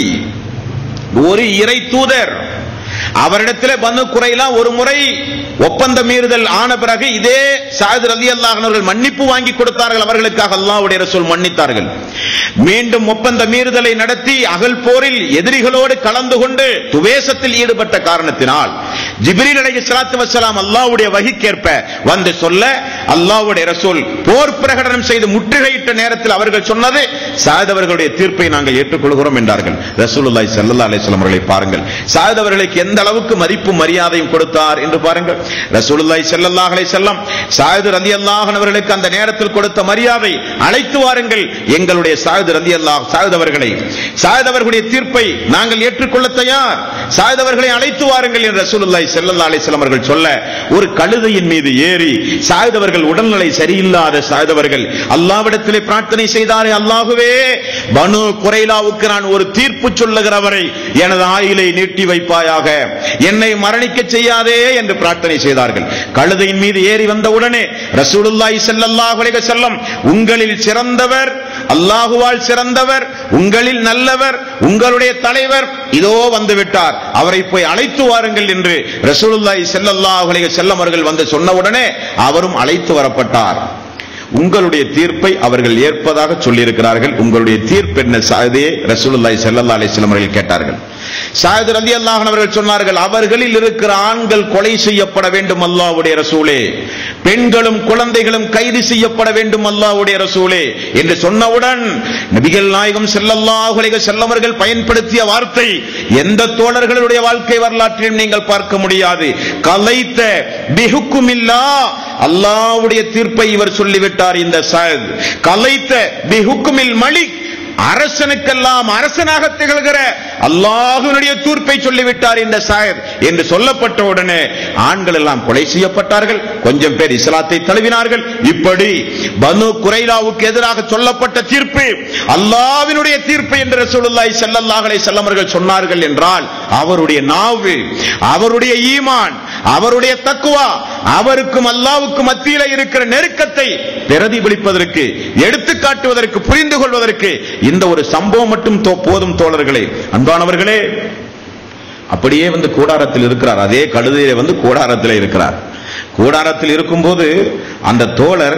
ஒரு இறை தூதர் அவரிடத்திலே பனு குறைலா ஒரு முறை ஒப்பந்த மீறுதல் ஆன பிறகு இதே சாயது ரலி அவர்கள் மன்னிப்பு வாங்கி கொடுத்தார்கள் அவர்களுக்காக அல்லாஹ்வுடைய ரசூல் மன்னித்தார்கள் மீண்டும் ஒப்பந்த மீறுதலை நடத்தி அகல் போரில் எதிரிகளோடு கலந்து கொண்டு துவேஷத்தில் ஈடுபட்ட காரணத்தினால் ஜிப்ரீல் அலைஹி ஸலாத்து வஸலாம் அல்லாஹ்வுடைய வகிக்கேற்ப வந்து சொல்ல அல்லாஹ்வுடைய ரசூல் போர் பிரகடனம் செய்து முற்றுகையிட்ட நேரத்தில் அவர்கள் சொன்னது சாயத் அவர்களுடைய தீர்ப்பை நாங்கள் ஏற்றுக்கொள்கிறோம் என்றார்கள் ரசூலுல்லாஹி ஸல்லல்லாஹு அலைஹி வஸல்லம் அவர்களை பாருங்கள் சாயத் அவர்களுக்கு எந்த அளவுக்கு மதிப்பு மரியாதையும் கொடுத்தார் என்று பாருங்கள் ரசூலுல்லாஹி ஸல்லல்லாஹு அலைஹி வஸல்லம் சாயத் ரலியல்லாஹு அன்ஹு அவர்களுக்கு அந்த நேரத்தில் கொடுத்த மரியாதை அழைத்து வாருங்கள் எங்களுடைய சாயத் ரலியல்லாஹு சாயத் அவர்களை சாயத் அவர்களுடைய தீர்ப்பை நாங்கள் ஏற்றுக்கொள்ள தயார் சாயத் அவர்களை அழைத்து வாருங்கள் என்று ரசூலுல்லாஹி ஸல்லல்லாஹு அலைஹி வஸல்லம் அவர்கள் சொல்ல ஒரு கழுதையின் மீது ஏறி சாயத் அவர்கள் உடல்நிலை சரியில்லாத சாயத் அவர்கள் அல்லாஹ்விடத்திலே பிரார்த்தனை செய்தாரே அல்லாஹுவே பனு குறைலாவுக்கு நான் ஒரு தீர்ப்பு சொல்லுகிறவரை எனது ஆயுளை நீட்டி வைப்பாயாக என்னை மரணிக்க செய்யாதே என்று பிரார்த்தனை செய்தார்கள் கழுதையின் மீது ஏறி வந்த உடனே ரசூலுல்லாஹி ஸல்லல்லாஹு அலைஹி வஸல்லம் உங்களில் சிறந்தவர் அல்லாஹுவால் சிறந்தவர் உங்களில் நல்லவர் உங்களுடைய தலைவர் இதோ வந்து விட்டார் அவரை போய் அழைத்து வாருங்கள் என்று ரசூலுல்லாஹி ஸல்லல்லாஹு அலைஹி வஸல்லம் அவர்கள் வந்து சொன்ன உடனே அவரும் அழைத்து வரப்பட்டார் உங்களுடைய தீர்ப்பை அவர்கள் ஏற்பதாக சொல்லியிருக்கிறார்கள் உங்களுடைய தீர்ப்பு என்ன சாதே ரசூலுல்லாஹி ஸல்லல்லாஹு அலைஹி வஸல்லம் அவர்கள் கேட்டார்கள் சாயது ரதி அல்லாஹன் அவர்கள் சொன்னார்கள் அவர்களில் இருக்கிற ஆண்கள் கொலை செய்யப்பட வேண்டும் அல்லாஹ்வுடைய ரசூலே பெண்களும் குழந்தைகளும் கைது செய்யப்பட வேண்டும் அல்லாஹ்வுடைய ரசூலே என்று சொன்னவுடன் நபிகள் நாயகம் ஸல்லல்லாஹு அலைஹி வஸல்லம் அவர்கள் பயன்படுத்திய வார்த்தை எந்த தோழர்களுடைய வாழ்க்கை வரலாற்றிலும் நீங்கள் பார்க்க முடியாது கலைத்த பிஹுக்குமில்லா அல்லாஹ்வுடைய தீர்ப்பை இவர் சொல்லிவிட்டார் இந்த சாயத் கலைத்த பிஹுக்குமில் மலிக் அரசனுக்கெல்லாம் அரசனாக திகழ்கிற அல்லாஹுனுடைய தூர்ப்பை சொல்லிவிட்டார் இந்த சாயத் என்று சொல்லப்பட்ட உடனே ஆண்கள் எல்லாம் கொலை செய்யப்பட்டார்கள் கொஞ்சம் பேர் இஸ்லாத்தை தழுவினார்கள் இப்படி பனு குரைலாவுக்கு எதிராக சொல்லப்பட்ட தீர்ப்பு அல்லாஹ்வினுடைய தீர்ப்பு என்று ரசூலுல்லாஹி ஸல்லல்லாஹு அலைஹி வஸல்லம் அவர்கள் சொன்னார்கள் என்றால் அவருடைய நாவு அவருடைய ஈமான் அவருடைய தக்குவா அவருக்கும் அல்லாவுக்கும் மத்தியில இருக்கிற நெருக்கத்தை பிரதிபலிப்பதற்கு எடுத்து காட்டுவதற்கு புரிந்து கொள்வதற்கு இந்த ஒரு சம்பவம் மட்டும் தோ- போதும் தோழர்களே அன்பானவர்களே அப்படியே வந்து கூடாரத்தில் இருக்கிறார் அதே கழுதையில வந்து கூடாரத்தில் இருக்கிறார் கூடாரத்தில் இருக்கும்போது அந்த தோழர்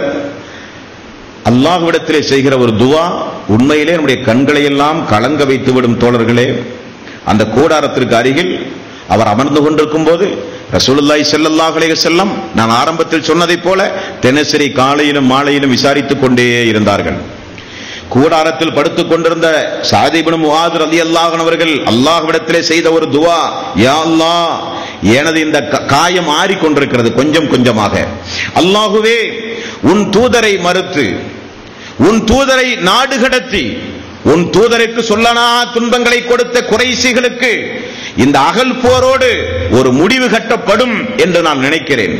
அல்லாஹ்விடத்திலே செய்கிற ஒரு துவா உண்மையிலே நம்முடைய கண்களை எல்லாம் கலங்க வைத்து விடும் தோழர்களே அந்த கூடாரத்திற்கு அருகில் அவர் அமர்ந்து கொண்டிருக்கும் போது ரசூலுல்லாஹி ஸல்லல்லாஹு அலைஹி வஸல்லம் நான் ஆரம்பத்தில் சொன்னதைப் போல தினசரி காலையிலும் மாலையிலும் விசாரித்துக் கொண்டே இருந்தார்கள் கூடாரத்தில் படுத்துக் கொண்டிருந்த சாதிபின் முஹாத் ரலியல்லாஹு அன்ஹு அவர்கள் அல்லாஹ்விடத்திலே செய்த ஒரு துவா யா அல்லாஹ் எனது இந்த க- காயம் ஆறிக்கொண்டிருக்கிறது கொஞ்சம் கொஞ்சமாக அல்லாஹுவே உன் தூதரை மறுத்து உன் தூதரை நாடு கடத்தி உன் தூதருக்கு சொல்லனா துன்பங்களை கொடுத்த குறைசிகளுக்கு இந்த அகல் போரோடு ஒரு முடிவு கட்டப்படும் என்று நான் நினைக்கிறேன்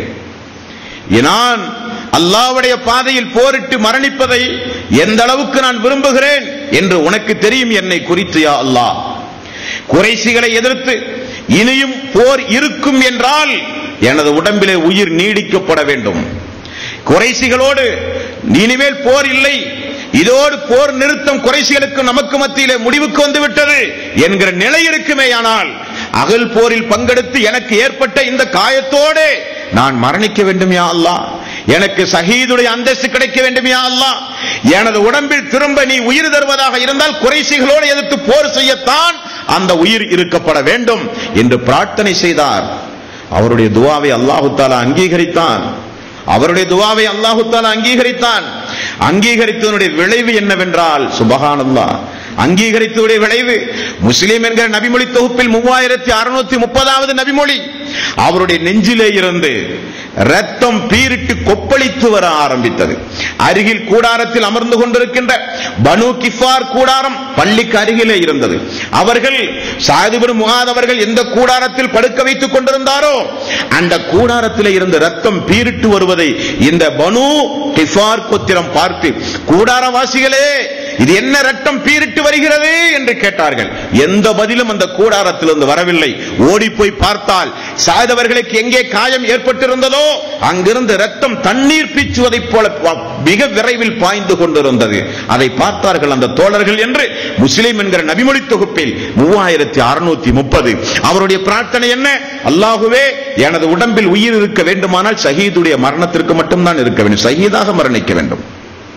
நான் அல்லாஹ்வுடைய பாதையில் போரிட்டு மரணிப்பதை எந்த அளவுக்கு நான் விரும்புகிறேன் என்று உனக்கு தெரியும் என்னை குறித்து யா அல்லாஹ் குறைசிகளை எதிர்த்து இனியும் போர் இருக்கும் என்றால் எனது உடம்பிலே உயிர் நீடிக்கப்பட வேண்டும் குறைசிகளோடு இனிமேல் போர் இல்லை இதோடு போர் நிறுத்தம் குறைசிகளுக்கு நமக்கு மத்தியிலே முடிவுக்கு வந்து விட்டது என்கிற நிலை இருக்குமேயானால் அகல் போரில் பங்கெடுத்து எனக்கு ஏற்பட்ட இந்த காயத்தோடு நான் மரணிக்க வேண்டும் யா அல்லாஹ் எனக்கு சஹீதுடைய அந்தஸ்து கிடைக்க வேண்டும் யா அல்லாஹ் எனது உடம்பில் திரும்ப நீ உயிர் தருவதாக இருந்தால் குறைசிகளோடு எதிர்த்து போர் செய்யத்தான் அந்த உயிர் இருக்கப்பட வேண்டும் என்று பிரார்த்தனை செய்தார் அவருடைய துவாவை அல்லாஹு தாலா அங்கீகரித்தான் அவருடைய துவாவை அல்லாஹு தாலா அங்கீகரித்தான் அங்கீகரித்ததனுடைய விளைவு என்னவென்றால் சுபஹானல்லாஹ் அங்கீகரித்ததுடைய விளைவு முஸ்லிம் என்கிற நபிமொழி தொகுப்பில் மூவாயிரத்தி அறுநூத்தி முப்பதாவது நபிமொழி அவருடைய நெஞ்சிலே இருந்து ரத்தம் பீரிட்டு கொப்பளித்து வர ஆரம்பித்தது அருகில் கூடாரத்தில் அமர்ந்து கொண்டிருக்கின்ற பனு கிஃபார் கூடாரம் பள்ளிக்கு அருகிலே இருந்தது அவர்கள் சாதிபுரம் முகாத் அவர்கள் எந்த கூடாரத்தில் படுக்க வைத்துக் கொண்டிருந்தாரோ அந்த கூடாரத்தில் இருந்து ரத்தம் பீரிட்டு வருவதை இந்த பனு கிஃபார் கோத்திரம் பார்த்து கூடாரவாசிகளே இது என்ன ரத்தம் பீரிட்டு வருகிறது என்று கேட்டார்கள் எந்த பதிலும் அந்த கூடாரத்திலிருந்து வரவில்லை ஓடி போய் பார்த்தால் சாதவர்களுக்கு எங்கே காயம் ஏற்பட்டிருந்ததோ அங்கிருந்து ரத்தம் தண்ணீர் பீச்சுவதைப் போல ப- மிக விரைவில் பாய்ந்து கொண்டிருந்தது அதை பார்த்தார்கள் அந்த தோழர்கள் என்று முஸ்லிம் என்கிற நபிமொழி தொகுப்பில் மூவாயிரத்தி அறுநூத்தி முப்பது அவருடைய பிரார்த்தனை என்ன அல்லாஹுவே எனது உடம்பில் உயிர் இருக்க வேண்டுமானால் ஷஹீதுடைய மரணத்திற்கு மட்டும்தான் இருக்க வேண்டும் ஷஹீதாக மரணிக்க வேண்டும்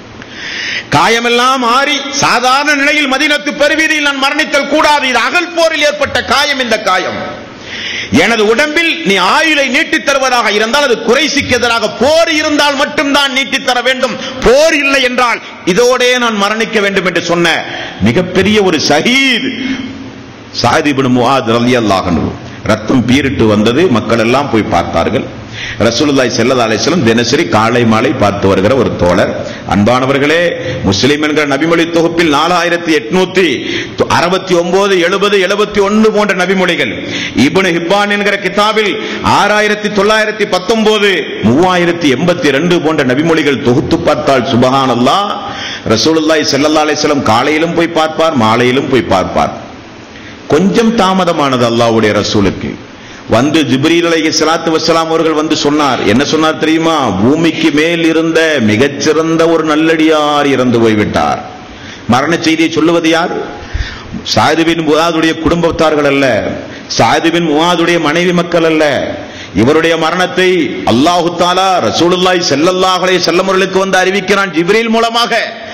காயமெல்லாம் ஆறி சாதாரண நிலையில் மதீனத்து பெருவீதியில் நான் மரணித்தல் கூடாது இது அகல் போரில் ஏற்பட்ட காயம் இந்த காயம் எனது உடம்பில் நீ ஆயுளை நீட்டித் தருவதாக இருந்தால் அது குறைசிக்கு எதிராக போர் இருந்தால் மட்டும்தான் நீட்டித் தர வேண்டும் போர் இல்லை என்றால் இதோடே நான் மரணிக்க வேண்டும் என்று சொன்ன மிகப்பெரிய ஒரு ஷஹீத் சாதிபின் முஆத் ரலியல்லாஹு அன்ஹு ரத்தம் பீரிட்டு வந்தது மக்கள் எல்லாம் போய் பார்த்தார்கள் ரசூலுல்லாஹி ஸல்லல்லாஹு அலைஹி வஸல்லம் தினசரி காலை மாலை பார்த்து வருகிற ஒரு தோழர் அன்பானவர்களே முஸ்லிம் என்கிற நபிமொழி தொகுப்பில் நாலாயிரத்தி எட்நூத்தி அறுபத்தி ஒன்பது எழுபது எழுபத்தி ஒன்று போன்ற நபிமொழிகள் இப்னு ஹிப்பான் என்கிற கிதாபில் ஆறாயிரத்தி தொள்ளாயிரத்தி பத்தொன்பது மூவாயிரத்தி எண்பத்தி ரெண்டு போன்ற நபிமொழிகள் தொகுத்து பார்த்தால் சுபஹானல்லாஹ் ரசூலுல்லாஹி ஸல்லல்லாஹு அலைஹி வஸல்லம் காலையிலும் போய் பார்ப்பார் மாலையிலும் போய் பார்ப்பார் கொஞ்சம் தாமதமானது அல்லாஹ்வுடைய ரசூலுக்கு வந்து ஜிப்ரீல் அலைஹி ஸலாத்து வஸலாம் அவர்கள் வந்து சொன்னார் என்ன சொன்னார் தெரியுமா பூமிக்கு மேல் இருந்த மிகச்சிறந்த ஒரு நல்லடியார் இறந்து போய்விட்டார் மரண செய்தியை சொல்லுவது யார் சாதுபின் முகாதுடைய குடும்பத்தார்கள் அல்ல சாதுபின் முகாதுடைய மனைவி மக்கள் அல்ல இவருடைய மரணத்தை அல்லாஹு தாலா ரசூலுல்லாஹி ஸல்லல்லாஹு அலைஹி வஸல்லம் அவர்களுக்கு வந்து அறிவிக்கிறான் ஜிப்ரீல் மூலமாக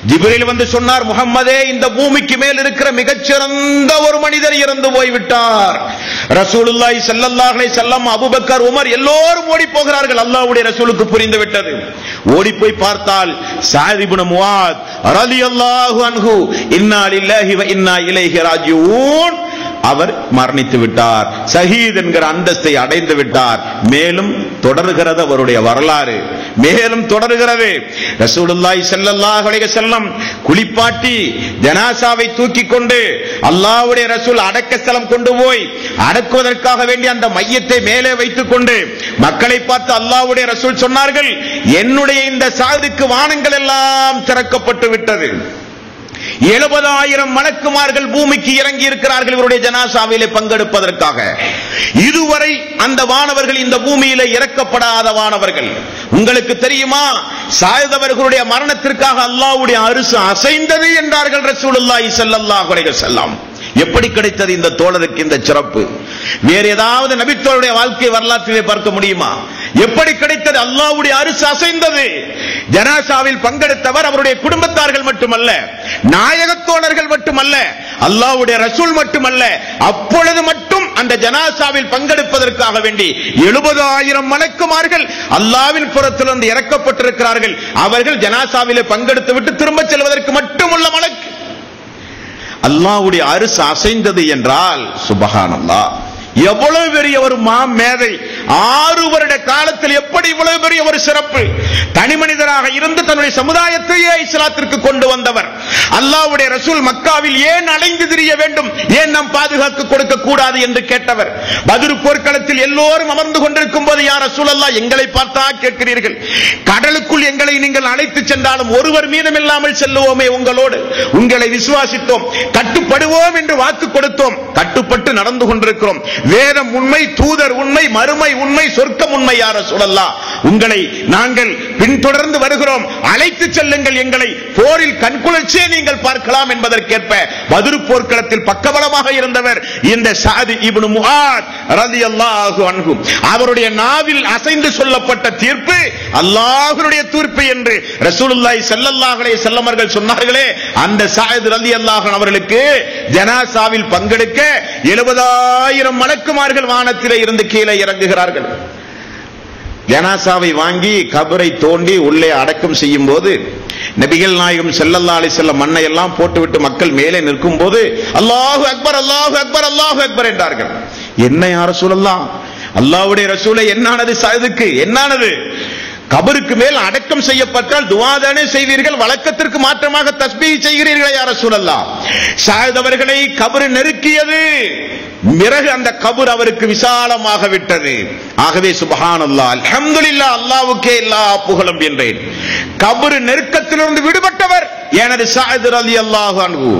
ஜிப்ரீல் வந்து சொன்னார் முகம்மதே இந்த பூமிக்கு மேல் இருக்கிற மிகச்சிறந்த ஒரு மனிதர் இறந்து போய்விட்டார் ரசூலுல்லாஹி ஸல்லல்லாஹு அலைஹி வஸல்லம் அபூபக்கர் உமர் எல்லோரும் ஓடி போகிறார்கள் அல்லாஹ்வுடைய ரசூலுக்கு புரிந்து விட்டது ஓடி போய் பார்த்தால் சஅத் இப்னு முஆத் ரலியல்லாஹு அன்ஹு இன்னா லில்லாஹி வ இன்னா இலைஹி ராஜிஊன் அவர் மரணித்து விட்டார் ஷஹீத் என்கிற அந்தஸ்தை அடைந்து விட்டார் மேலும் தொடர்கிறது அவருடைய வரலாறு மேலும் தொடர்கிறது ரசூலுல்லாஹி ஸல்லல்லாஹு அலைஹி வஸல்லம் குளிப்பாட்டி ஜனாசாவை தூக்கி கொண்டு அல்லாஹ்வுடைய ரசூல் அடக்க ஸ்தலம் கொண்டு போய் அடக்குவதற்காக வேண்டி அந்த மையத்தை மேலே வைத்துக் கொண்டு மக்களை பார்த்து அல்லாஹ்வுடைய ரசூல் சொன்னார்கள் என்னுடைய இந்த சாதுக்கு வானங்கள் எல்லாம் திறக்கப்பட்டு விட்டது எழுபதாயிரம் மலக்குமார்கள் பூமிக்கு இறங்கி இருக்கிறார்கள் இவருடைய ஜனாசாவிலே பங்கெடுப்பதற்காக இதுவரை அந்த வானவர்கள் இந்த பூமியில இறக்கப்படாத வானவர்கள் உங்களுக்கு தெரியுமா சாயதவர்களுடைய மரணத்திற்காக அல்லாஹ்வுடைய அரிசு அசைந்தது என்றார்கள் ரசூலுல்லாஹி ஸல்லல்லாஹு அலைஹி வஸல்லம் எப்படி கிடைத்தது இந்த தோழருக்கு இந்த சிறப்பு வேற ஏதாவது நபித்தோருடைய வாழ்க்கை வரலாற்றிலே பார்க்க முடியுமா எப்படி கிடைத்தது அல்லாஹ்வுடைய அரிசு அசைந்தது ஜனாசாவில் பங்கெடுத்தவர் அவருடைய குடும்பத்தார்கள் மட்டுமல்ல நாயகத்தோழர்கள் மட்டுமல்ல அல்லாஹ்வுடைய ரசூல் மட்டுமல்ல அப்பொழுது மட்டும் அந்த ஜனாசாவில் பங்கெடுப்பதற்காக வேண்டி எழுபதாயிரம் மலக்குமார்கள் அல்லாவின் புறத்திலிருந்து இறக்கப்பட்டிருக்கிறார்கள் அவர்கள் ஜனாசாவிலே பங்கெடுத்து விட்டு திரும்ப செல்வதற்கு மட்டுமுள்ள மலக்கு அல்லாஹ்வுடைய அரிசு அசைந்தது என்றால் சுபஹானல்லாஹ் எவ்வளவு பெரிய ஒரு மாமேதை ஆறு வருட காலத்தில் எப்படி இவ்வளவு பெரிய ஒரு சிறப்பு தனி மனிதராக இருந்து தன்னுடைய சமுதாயத்தையே இஸ்லாத்திற்கு கொண்டு வந்தவர் அல்லாஹ்வுடைய ரசூல் மக்காவில் ஏன் அலைந்து திரிய வேண்டும் ஏன் நாம் பாதுகாக்க கொடுக்க கூடாது என்று கேட்டவர் பதிரு போர்க்களத்தில் எல்லோரும் அமர்ந்து கொண்டிருக்கும் போது யார் ரசூல் அல்லாஹ் எங்களை பார்த்தா கேட்கிறீர்கள் கடலுக்குள் எங்களை நீங்கள் அழைத்து சென்றாலும் ஒருவர் மீதம் இல்லாமல் செல்லுவோமே உங்களோடு உங்களை விசுவாசித்தோம் கட்டுப்படுவோம் என்று வாக்கு கொடுத்தோம் கட்டுப்பட்டு நடந்து கொண்டிருக்கிறோம் வேதம் உண்மை தூதர் உண்மை மறுமை உண்மை சொர்க்கம் உண்மை யார சொல்லலாம் உங்களை நாங்கள் பின்தொடர்ந்து வருகிறோம் அழைத்து செல்லுங்கள் எங்களை போரில் கண்குளிர்ச்சியை நீங்கள் பார்க்கலாம் என்பதற்கேற்ப மதுரு போர்க்களத்தில் பக்கபலமாக இருந்தவர் இந்த சாதி இப்னு முஆத் ரலியல்லாஹு அன்ஹு அவருடைய நாவில் அசைந்து சொல்லப்பட்ட தீர்ப்பு அல்லாஹ்வுடைய தீர்ப்பு என்று ரசூலுல்லாஹி ஸல்லல்லாஹு அலைஹி வஸல்லம் அவர்கள் சொன்னார்களே அந்த சாயித் ரலியல்லாஹு அன்ஹு அவர்களுக்கு ஜனாசாவில் பங்கெடுக்க 70000 மலக்குமார்கள் வானத்திலே இருந்து கீழே இறங்குகிறார்கள் ஜனாசாவை வாங்கி கபரை தோண்டி உள்ளே அடக்கம் செய்யும் போது நபிகள் நாயகம் செல்லல்லா அலி செல்ல மண்ணை எல்லாம் போட்டுவிட்டு மக்கள் மேலே நிற்கும் போது அல்லாஹு அக்பர் அல்லாஹு அக்பர் அல்லாஹு அக்பர் என்றார்கள் என்ன யார சொல்லலாம் அல்லாஹ்வுடைய ரசூலை என்னானது சதுக்கு என்னானது கபருக்கு மேல் அடக்கம் செய்யப்பட்டால் துவாதானே செய்வீர்கள் வழக்கத்திற்கு மாற்றமாக தஸ்பீ செய்கிறீர்களே யார சூழல்லாம் சாயதவர்களை கபரு நெருக்கியது பிறகு அந்த கபர் அவருக்கு விசாலமாக விட்டது ஆகவே சுபஹானல்லா அல்ஹம்துலில்லா அல்லாவுக்கே எல்லா புகழும் என்றேன் கபரு நெருக்கத்திலிருந்து விடுபட்டவர் எனது சாயது அலி அல்லாஹு அன்பு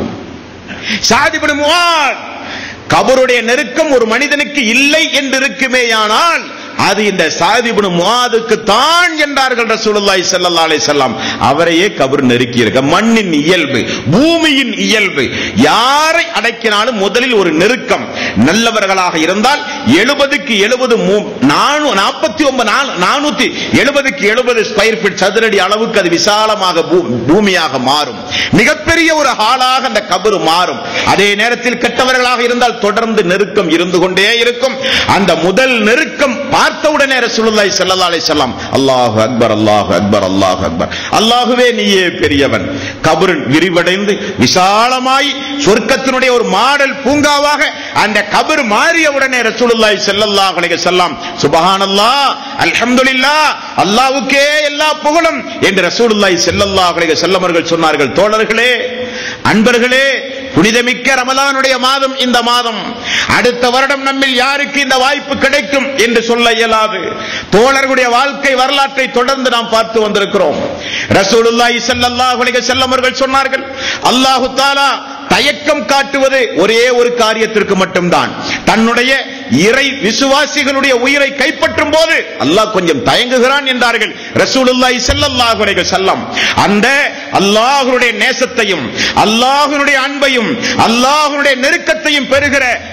சாதிபடு முவார் கபருடைய நெருக்கம் ஒரு மனிதனுக்கு இல்லை என்று இருக்குமேயானால் அது இந்த சாதிபுன் முஆதுக்கு தான் என்றார்கள் ரசூலுல்லாஹி ஸல்லல்லாஹு அலைஹி வஸல்லம் அவரையே கபர் நெருக்கி இருக்க மண்ணின் இயல்பு பூமியின் இயல்பு யாரை அடக்கினாலும் முதலில் ஒரு நெருக்கம் நல்லவர்களாக இருந்தால் எழுபதுக்கு எழுபது நாற்பத்தி ஒன்பது நானூத்தி எழுபதுக்கு எழுபது ஸ்கொயர் ஃபீட் சதுரடி அளவுக்கு அது விசாலமாக பூ- பூமியாக மாறும் மிகப்பெரிய ஒரு ஹாலாக அந்த கபரு மாறும் அதே நேரத்தில் கெட்டவர்களாக இருந்தால் தொடர்ந்து நெருக்கம் இருந்து கொண்டே இருக்கும் அந்த முதல் நெருக்கம் பார்த்தவுடனே ரசூலுல்லாஹி ஸல்லல்லாஹு அலைஹி வஸல்லம் அல்லாஹு அக்பர் அல்லாஹு அக்பர் அல்லாஹு அக்பர் அல்லாஹுவே நீயே பெரியவன் கபர் விரிவடைந்து விசாலமாய் சொர்க்கத்தினுடைய ஒரு மாடல் பூங்காவாக அந்த கபர் மாறிய உடனே ரசூலுல்லாஹி ஸல்லல்லாஹு அலைஹி வஸல்லம் சுப்ஹானல்லாஹ் அல்ஹம்துலில்லாஹ் அல்லாஹ்வுக்கே எல்லா புகழும் என்று ரசூலுல்லாஹி ஸல்லல்லாஹு அலைஹி வஸல்லம் அவர்கள் சொன்னார்கள் தோழர்களே அன்பர்களே புனிதமிக்க ரமலானுடைய மாதம் இந்த மாதம் அடுத்த வருடம் நம்மில் யாருக்கு இந்த வாய்ப்பு கிடைக்கும் என்று சொல்ல இயலாது தோழர்களுடைய வாழ்க்கை வரலாற்றை தொடர்ந்து நாம் பார்த்து வந்திருக்கிறோம் ரசூலுல்லாஹி ஸல்லல்லாஹு அலைஹி வஸல்லம் அவர்கள் சொன்னார்கள் அல்லாஹு தஆலா தயக்கம் காட்டுவது ஒரே ஒரு காரியத்திற்கு மட்டும்தான் தன்னுடைய இறை விசுவாசிகளுடைய உயிரை கைப்பற்றும் போது அல்லாஹ் கொஞ்சம் தயங்குகிறான் என்றார்கள் ரசூலுல்லாஹி ஸல்லல்லாஹு அலைஹி வஸல்லம் அந்த அல்லாஹ்வுடைய நேசத்தையும் அல்லாஹ்வுடைய அன்பையும் அல்லாஹ்வுடைய நெருக்கத்தையும் பெறுகிற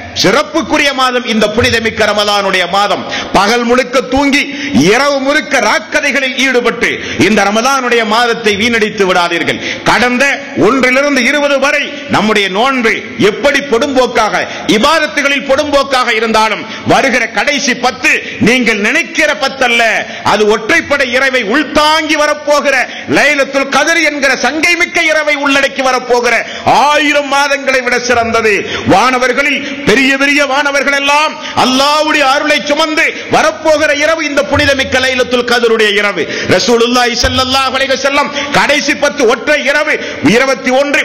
சிறப்புக்குரிய மாதம் இந்த புனிதமிக்க ரமலானுடைய மாதம் பகல் முழுக்க தூங்கி இரவு முழுக்க ராக்கதைகளில் ஈடுபட்டு இந்த ரமலானுடைய மாதத்தை வீணடித்து விடாதீர்கள் கடந்த ஒன்றிலிருந்து இருபது வரை நம்முடைய நோன்பு எப்படி பொடும்போக்காக இபாதத்துகளில் பொடும்போக்காக இருந்தாலும் வருகிற கடைசி பத்து நீங்கள் நினைக்கிற பத்தல்ல அது ஒற்றைப்படை இரவை உள்தாங்கி வரப்போகிற லைலத்துல் கதிர் என்கிற சங்கை மிக்க இரவை உள்ளடக்கி வரப்போகிற ஆயிரம் மாதங்களை விட சிறந்தது வானவர்களில் பெரிய பெரிய வானவர்கள் எல்லாம் அல்லாஹ்வுடைய அருளை சுமந்து வரப்போகிற இரவு இந்த புனிதமிக்க லைலத்துல் கதருடைய இரவு ரசூலுல்லாஹி ஸல்லல்லாஹு அலைஹி வஸல்லம் கடைசி பத்து ஒற்றை இரவு 21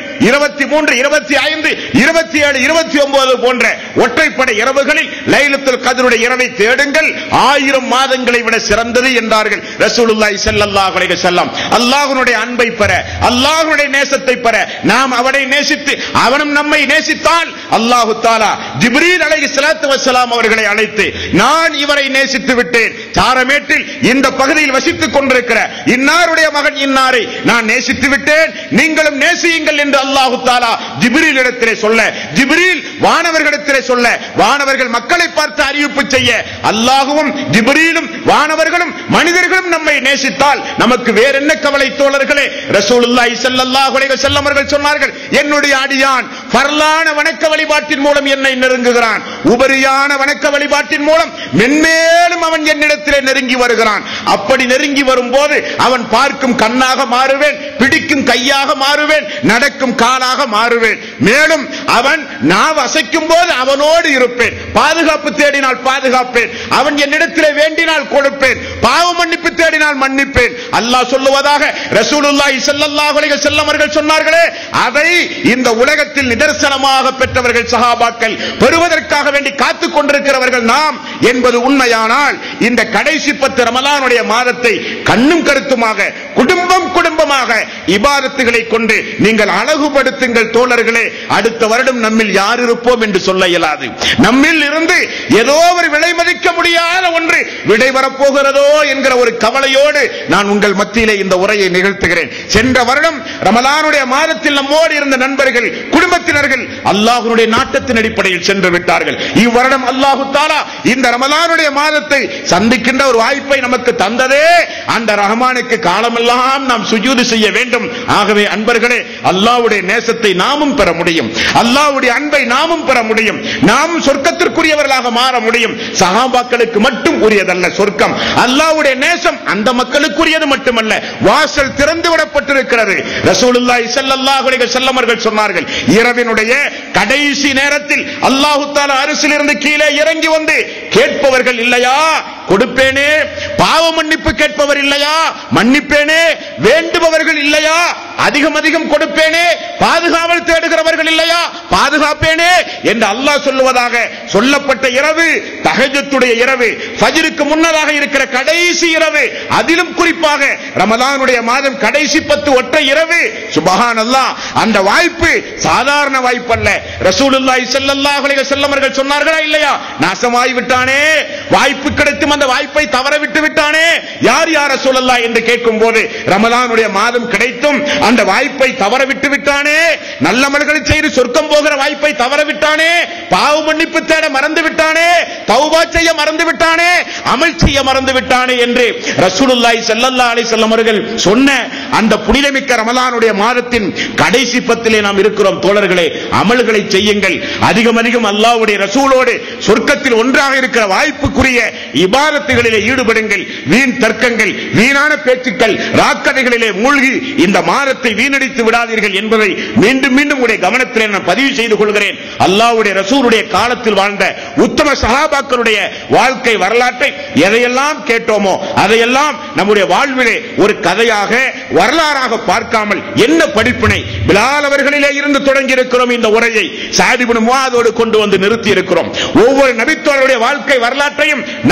23 25 27 29 போன்ற ஒற்றைப்படை இரவுகளில் லைலத்துல் கதருடைய இரவை தேடுங்கள் ஆயிரம் மாதங்களை விட சிறந்தது என்றார்கள் ரசூலுல்லாஹி ஸல்லல்லாஹு அலைஹி வஸல்லம் அல்லாஹ்வுடைய அன்பை பெற அல்லாஹ்வுடைய நேசத்தை பெற நாம் அவனை நேசித்து அவனும் நம்மை நேசித்தால் அல்லாஹு தாலா ஜிப்ரீல் அலைஹி ஸலாத்து வஸலாம் அவர்களை அழைத்து நான் இவரை நேசித்து விட்டேன் சாரமேட்டில் இந்த பகுதியில் வசித்துக் கொண்டிருக்கிற இன்னாருடைய மகன் இன்னாரை நான் நேசித்து விட்டேன் நீங்களும் நேசியுங்கள் என்று அல்லாஹு தாலா ஜிப்ரீல் இடத்திலே சொல்ல ஜிப்ரீல் வானவர்களிடத்திலே சொல்ல வானவர்கள் மக்களை பார்த்து அறிவிப்பு செய்ய அல்லாஹுவும் ஜிப்ரீலும் வானவர்களும் மனிதர்களும் நம்மை நேசித்தால் நமக்கு வேற என்ன கவலை தோழர்களே ரசூலுல்லாஹி ஸல்லல்லாஹு அலைஹி வஸல்லம் அவர்கள் சொன்னார்கள் என்னுடைய அடியான் பரலான வணக்க வழிபாட்டின் மூலம் என்னை நெருங்குகிறான் உபரியான வணக்க வழிபாட்டின் மூலம் மென்மேலும் அவன் என்னிடத்திலே நெருங்கி வருகிறான் அப்படி நெருங்கி வரும்போது அவன் பார்க்கும் கண்ணாக மாறுவேன் பிடிக்கும் கையாக மாறுவேன் நடக்கும் காலாக மாறுவேன் மேலும் அவன் நாவ் அசைக்கும் போது அவனோடு இருப்பேன் பாதுகாப்பு தேடினால் பாதுகாப்பேன் அவன் என்னிடத்திலே வேண்டினால் கொடுப்பேன் பாவ மன்னிப்பு தேடினால் மன்னிப்பேன் அல்லாஹ் சொல்லுவதாக ரசூலுல்லாஹி ஸல்லல்லாஹு அலைஹி வஸல்லம் அவர்கள் சொன்னார்களே அதை இந்த உலகத்தில் நிதர்சனமாக பெற்றவர்கள் சஹாபாக்கள் பெறுவதற்காக வேண்டி காத்துக் கொண்டிருக்கிறவர்கள் நாம் என்பது உண்மையானால் இந்த கடைசி பத்து ரமலானுடைய மாதத்தை கண்ணும் கருத்துமாக குடும்பம் குடும்பமாக இபாதத்துகளை கொண்டு நீங்கள் அழகுபடுத்துங்கள் தோழர்களே அடுத்த வருடம் நம்மில் யார் இருப்போம் என்று சொல்ல இயலாது நம்மில் இருந்து ஏதோ ஒரு விலை மதிக்க முடியாத ஒன்று விடை வரப்போகிறதோ என்கிற ஒரு கவலையோடு நான் உங்கள் மத்தியிலே இந்த உரையை நிகழ்த்துகிறேன் சென்ற வருடம் ரமலானுடைய மாதத்தில் நம்மோடு இருந்த நண்பர்கள் குடும்பத்தினர்கள் அல்லாஹ்வுடைய நாட்டத்தின் அடிப்படையில் சென்று விட்டார்கள் இவ்வருடம் அல்லாஹு தாலா இந்த ரமலானுடைய மாதத்தை சந்திக்கின்ற ஒரு வாய்ப்பை நமக்கு தந்ததே அந்த ரஹ்மானுக்கு காலமெல்லாம் நாம் சுஜூது செய்ய வேண்டும் ஆகவே அன்பர்களே அல்லாஹ்வுடைய நேசத்தை நாமும் பெற முடியும் அல்லாஹ்வுடைய அன்பை நாமும் பெற முடியும் நாம் சொர்க்கத்திற்குரியவர்களாக மாற முடியும் சஹாபாக்களுக்கு மட்டும் உரியதல்ல சொர்க்கம் அல்லாஹ்வுடைய நேசம் அந்த மக்களுக்குரியது மட்டுமல்ல வாசல் திறந்து விடப்பட்டிருக்கிறது ரசூலுல்லாஹி ஸல்லல்லாஹு அலைஹி வஸல்லம் அவர்கள் சொன்னார்கள் இரவினுடைய கடைசி நேரத்தில் அல்லாஹு தஆலா அரிசிலிருந்து கீழே இறங்கி வந்து கேட்பவர்கள் இல்லையா கொடுப்பேனே பாவ மன்னிப்பு கேட்பவர் இல்லையா மன்னிப்பேனே வேண்டுபவர்கள் இல்லையா அதிகம் அதிகம் கொடுப்பேனே பாதுகாவல் தேடுகிறவர்கள் இல்லையா பாதுகாப்பேனே என்று அல்லாஹ் சொல்லுவதாக சொல்லப்பட்ட இரவு தஹஜத்துடைய இரவு ஃபஜ்ருக்கு முன்னதாக இருக்கிற கடைசி இரவு அதிலும் குறிப்பாக ரமலானுடைய மாதம் கடைசி பத்து ஒற்றை இரவு சுபஹான் அல்லாஹ் அந்த வாய்ப்பு சாதாரண வாய்ப்பு அல்ல ரசூலுல்லாஹி ஸல்லல்லாஹு அலைஹி வஸல்லம் அவர்கள் சொன்னார்களா இல்லையா நாசமாய் விட்டானே வாய்ப்பு கிடைத்தும் அந்த வாய்ப்பை தவற விட்டு விட்டானே யார் யார் ரசூலுல்லாஹ் என்று கேட்கும் போது ரமலானுடைய மாதம் கிடைத்தும் அந்த வாய்ப்பை தவற விட்டு விட்டானே நல்ல மல்களை செய்து சொர்க்கம் போகிற வாய்ப்பை தவற விட்டானே பாவ மன்னிப்பு தேட மறந்து விட்டானே தௌபா செய்ய மறந்து விட்டானே அமல் செய்ய மறந்து விட்டானே என்று ரசூலுல்லாஹி ஸல்லல்லாஹு அலைஹி வஸல்லம் அவர்கள் சொன்ன அந்த புனிதமிக்க ரமலானுடைய மாதத்தின் கடைசி பத்திலே நாம் இருக்கிறோம் தோழர்களே அமல்களை செய்யுங்கள் அதிகம் அதிகம் அல்லாஹ்வுடைய ரசூலோடு சொர்க்கத்தில் ஒன்றாக இருக்கிற வாய்ப்புக்குரிய இபாதத்துகளிலே ஈடுபடுங்கள் வீண் தர்க்கங்கள் வீணான பேச்சுக்கள் ராக்கதைகளிலே மூழ்கி இந்த மாதத்தை வீணடித்து விடாதீர்கள் என்பதை மீண்டும் மீண்டும் உடைய கவனத்திலே நான் பதிவு செய்து கொள்கிறேன் அல்லாஹ்வுடைய ரசூலுடைய காலத்தில் வாழ்ந்த உத்தம சஹாபாக்களுடைய வாழ்க்கை வரலாற்றை எதையெல்லாம் கேட்டோமோ அதையெல்லாம் நம்முடைய வாழ்விலே ஒரு கதையாக வரலாறாக பார்க்காமல் என்ன படிப்பினை பிலால் அவர்களிலே இருந்து தொடங்கி இருக்கிறோம் இந்த உரையை சாதிபின் முவாதோடு கொண்டு வந்து நிறுத்தி இருக்கிறோம் ஒவ்வொரு நபித்தோருடைய வாழ்க்கை வரலாற்றையும் நாம்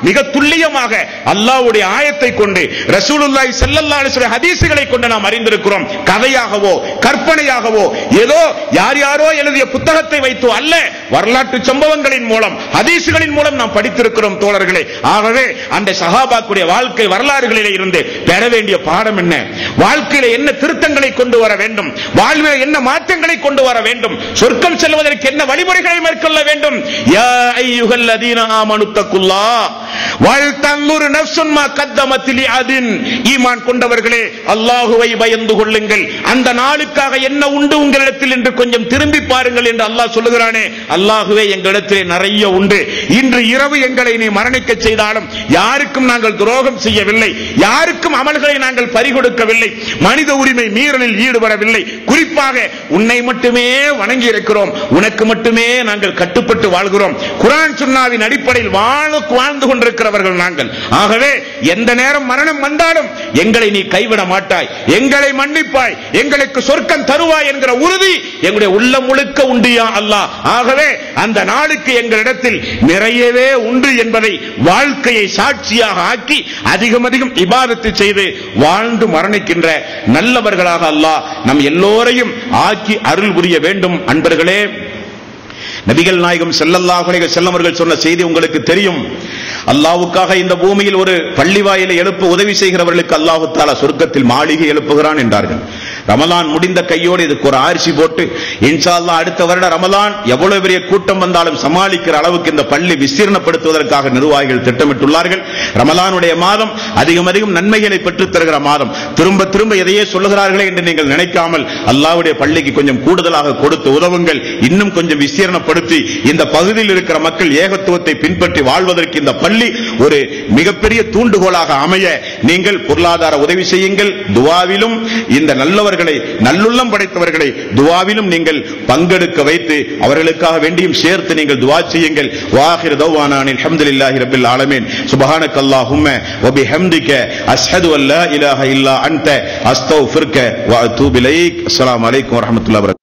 மிக துல்லியமாக அல்லாஹ்வுடைய ஆயத்தை கொண்டு ரசூலுல்லாஹி ஸல்லல்லாஹு அலைஹி வஸல்லம் ஹதீஸுகளை கொண்டு நாம் அறிந்திருக்கிறோம் கதையாகவோ கற்பனையாகவோ ஏதோ யார் யாரோ எழுதிய புத்தகத்தை வைத்தோ அல்ல வரலாற்று சம்பவங்களின் மூலம் ஹதீஸுகளின் மூலம் நாம் படித்திருக்கிறோம் தோழர்களே ஆகவே அந்த சஹாபாக்குடைய வாழ்க்கை வரலாறுகளிலே இருந்து பெற வேண்டிய பாடம் என்ன வாழ்க்கையில என்ன திருத்தங்களை கொண்டு வர வேண்டும் வாழ்வில் என்ன மாற்றங்களை கொண்டு வர வேண்டும் சொர்க்கம் செல்வதற்கு என்ன வழிமுறைகளை மேற்கொள்ள வேண்டும் யா ஐயுகல் லதீன ஆமனு தக்குல்லாஹ் வல் தன்னுரு நஃப்சுன் மா கத்தமத் லிஅதின் ஈமான் கொண்டவர்களே அல்லாஹ்வை பயந்து கொள்ளுங்கள் அந்த நாளுக்காக என்ன உண்டு உங்களிடத்தில் என்று கொஞ்சம் திரும்பி பாருங்கள் என்று அல்லாஹ் சொல்லுகிறானே அல்லாஹ்வே எங்களிடத்திலே நிறைய உண்டு இன்று இரவு எங்களை நீ மரணிக்க செய்தாலும் யாருக்கும் நாங்கள் துரோகம் செய்யவில்லை யாருக்கும் அமல்களை நாங்கள் பறிகொடுக்கவில்லை மனித உரிமை மீறலில் ஈடுபடவில்லை குறிப்பாக உன்னை மட்டுமே வணங்கி இருக்கிறோம் உனக்கு மட்டுமே நாங்கள் கட்டுப்பட்டு வாழ்கிறோம் குரான் சுன்னாவின் அடிப்படையில் வாழ வாழ்ந்து கொண்டிருக்கிறவர்கள் நாங்கள் ஆகவே எந்த நேரம் மரணம் வந்தாலும் எங்களை நீ கைவிட மாட்டாய் எங்களை மன்னிப்பாய் எங்களுக்கு சொர்க்கம் தருவாய் என்கிற உறுதி எங்களுடைய உள்ளம் முழுக்க உண்டியா அல்லாஹ் ஆகவே அந்த நாளுக்கு எங்களிடத்தில் நிறையவே உண்டு என்பதை வாழ்க்கையை சாட்சியாக ஆக்கி அதிகம் அதிகம் இபாதத்து செய்து வாழ்ந்து மரணிக்கின்ற நல்லவர்களாக அல்லாஹ் நம் எல்லோரையும் ஆக்கி அருள் புரிய வேண்டும் அன்பர்களே நபிகள் நாயகம் ஸல்லல்லாஹு அலைஹி வஸல்லம் அவர்கள் சொன்ன செய்தி உங்களுக்கு தெரியும் அல்லாஹ்வுக்காக இந்த பூமியில் ஒரு பள்ளி வாயிலை எழுப்ப உதவி செய்கிறவர்களுக்கு அல்லாஹு தாலா சொர்க்கத்தில் மாளிகை எழுப்புகிறான் என்றார்கள் ரமலான் முடிந்த கையோடு இதுக்கு ஒரு ஆரிசி போட்டு இன்ஷா அல்லாஹ் அடுத்த வருட ரமலான் எவ்வளவு பெரிய கூட்டம் வந்தாலும் சமாளிக்கிற அளவுக்கு இந்த பள்ளி விஸ்தீர்ணப்படுத்துவதற்காக நிர்வாகிகள் திட்டமிட்டுள்ளார்கள் ரமலானுடைய மாதம் அதிகம் அதிகம் நன்மைகளை பெற்றுத் தருகிற மாதம் திரும்ப திரும்ப எதையே சொல்லுகிறார்களே என்று நீங்கள் நினைக்காமல் அல்லாஹ்வுடைய பள்ளிக்கு கொஞ்சம் கூடுதலாக கொடுத்து உதவுங்கள் இன்னும் கொஞ்சம் விஸ்தீர்ணப்படுத்தி இந்த பகுதியில் இருக்கிற மக்கள் ஏகத்துவத்தை பின்பற்றி வாழ்வதற்கு இந்த பள்ளி ஒரு மிகப்பெரிய தூண்டுகோலாக அமைய நீங்கள் பொருளாதார உதவி செய்யுங்கள் துவாவிலும் இந்த நல்லவர்களை நல்லுள்ளம் படைத்தவர்களை துவாவிலும் நீங்கள் பங்கெடுக்க வைத்து அவர்களுக்காக வேண்டியும் சேர்த்து நீங்கள் துவா செய்யுங்கள் வாஹிர் தௌவானானில் அல்ஹம்துலில்லாஹி ரப்பில் ஆலமீன் சுப்ஹானக அல்லாஹும்ம வ பிஹம்திக அஸ்ஹது அல்லா இலாஹ இல்லா அன்த அஸ்தக்ஃபிருக வ அத்தூபு இலைக் அஸ்ஸலாமு அலைக்கும் வரஹ்மத்துல்லாஹி வபரகாத்துஹு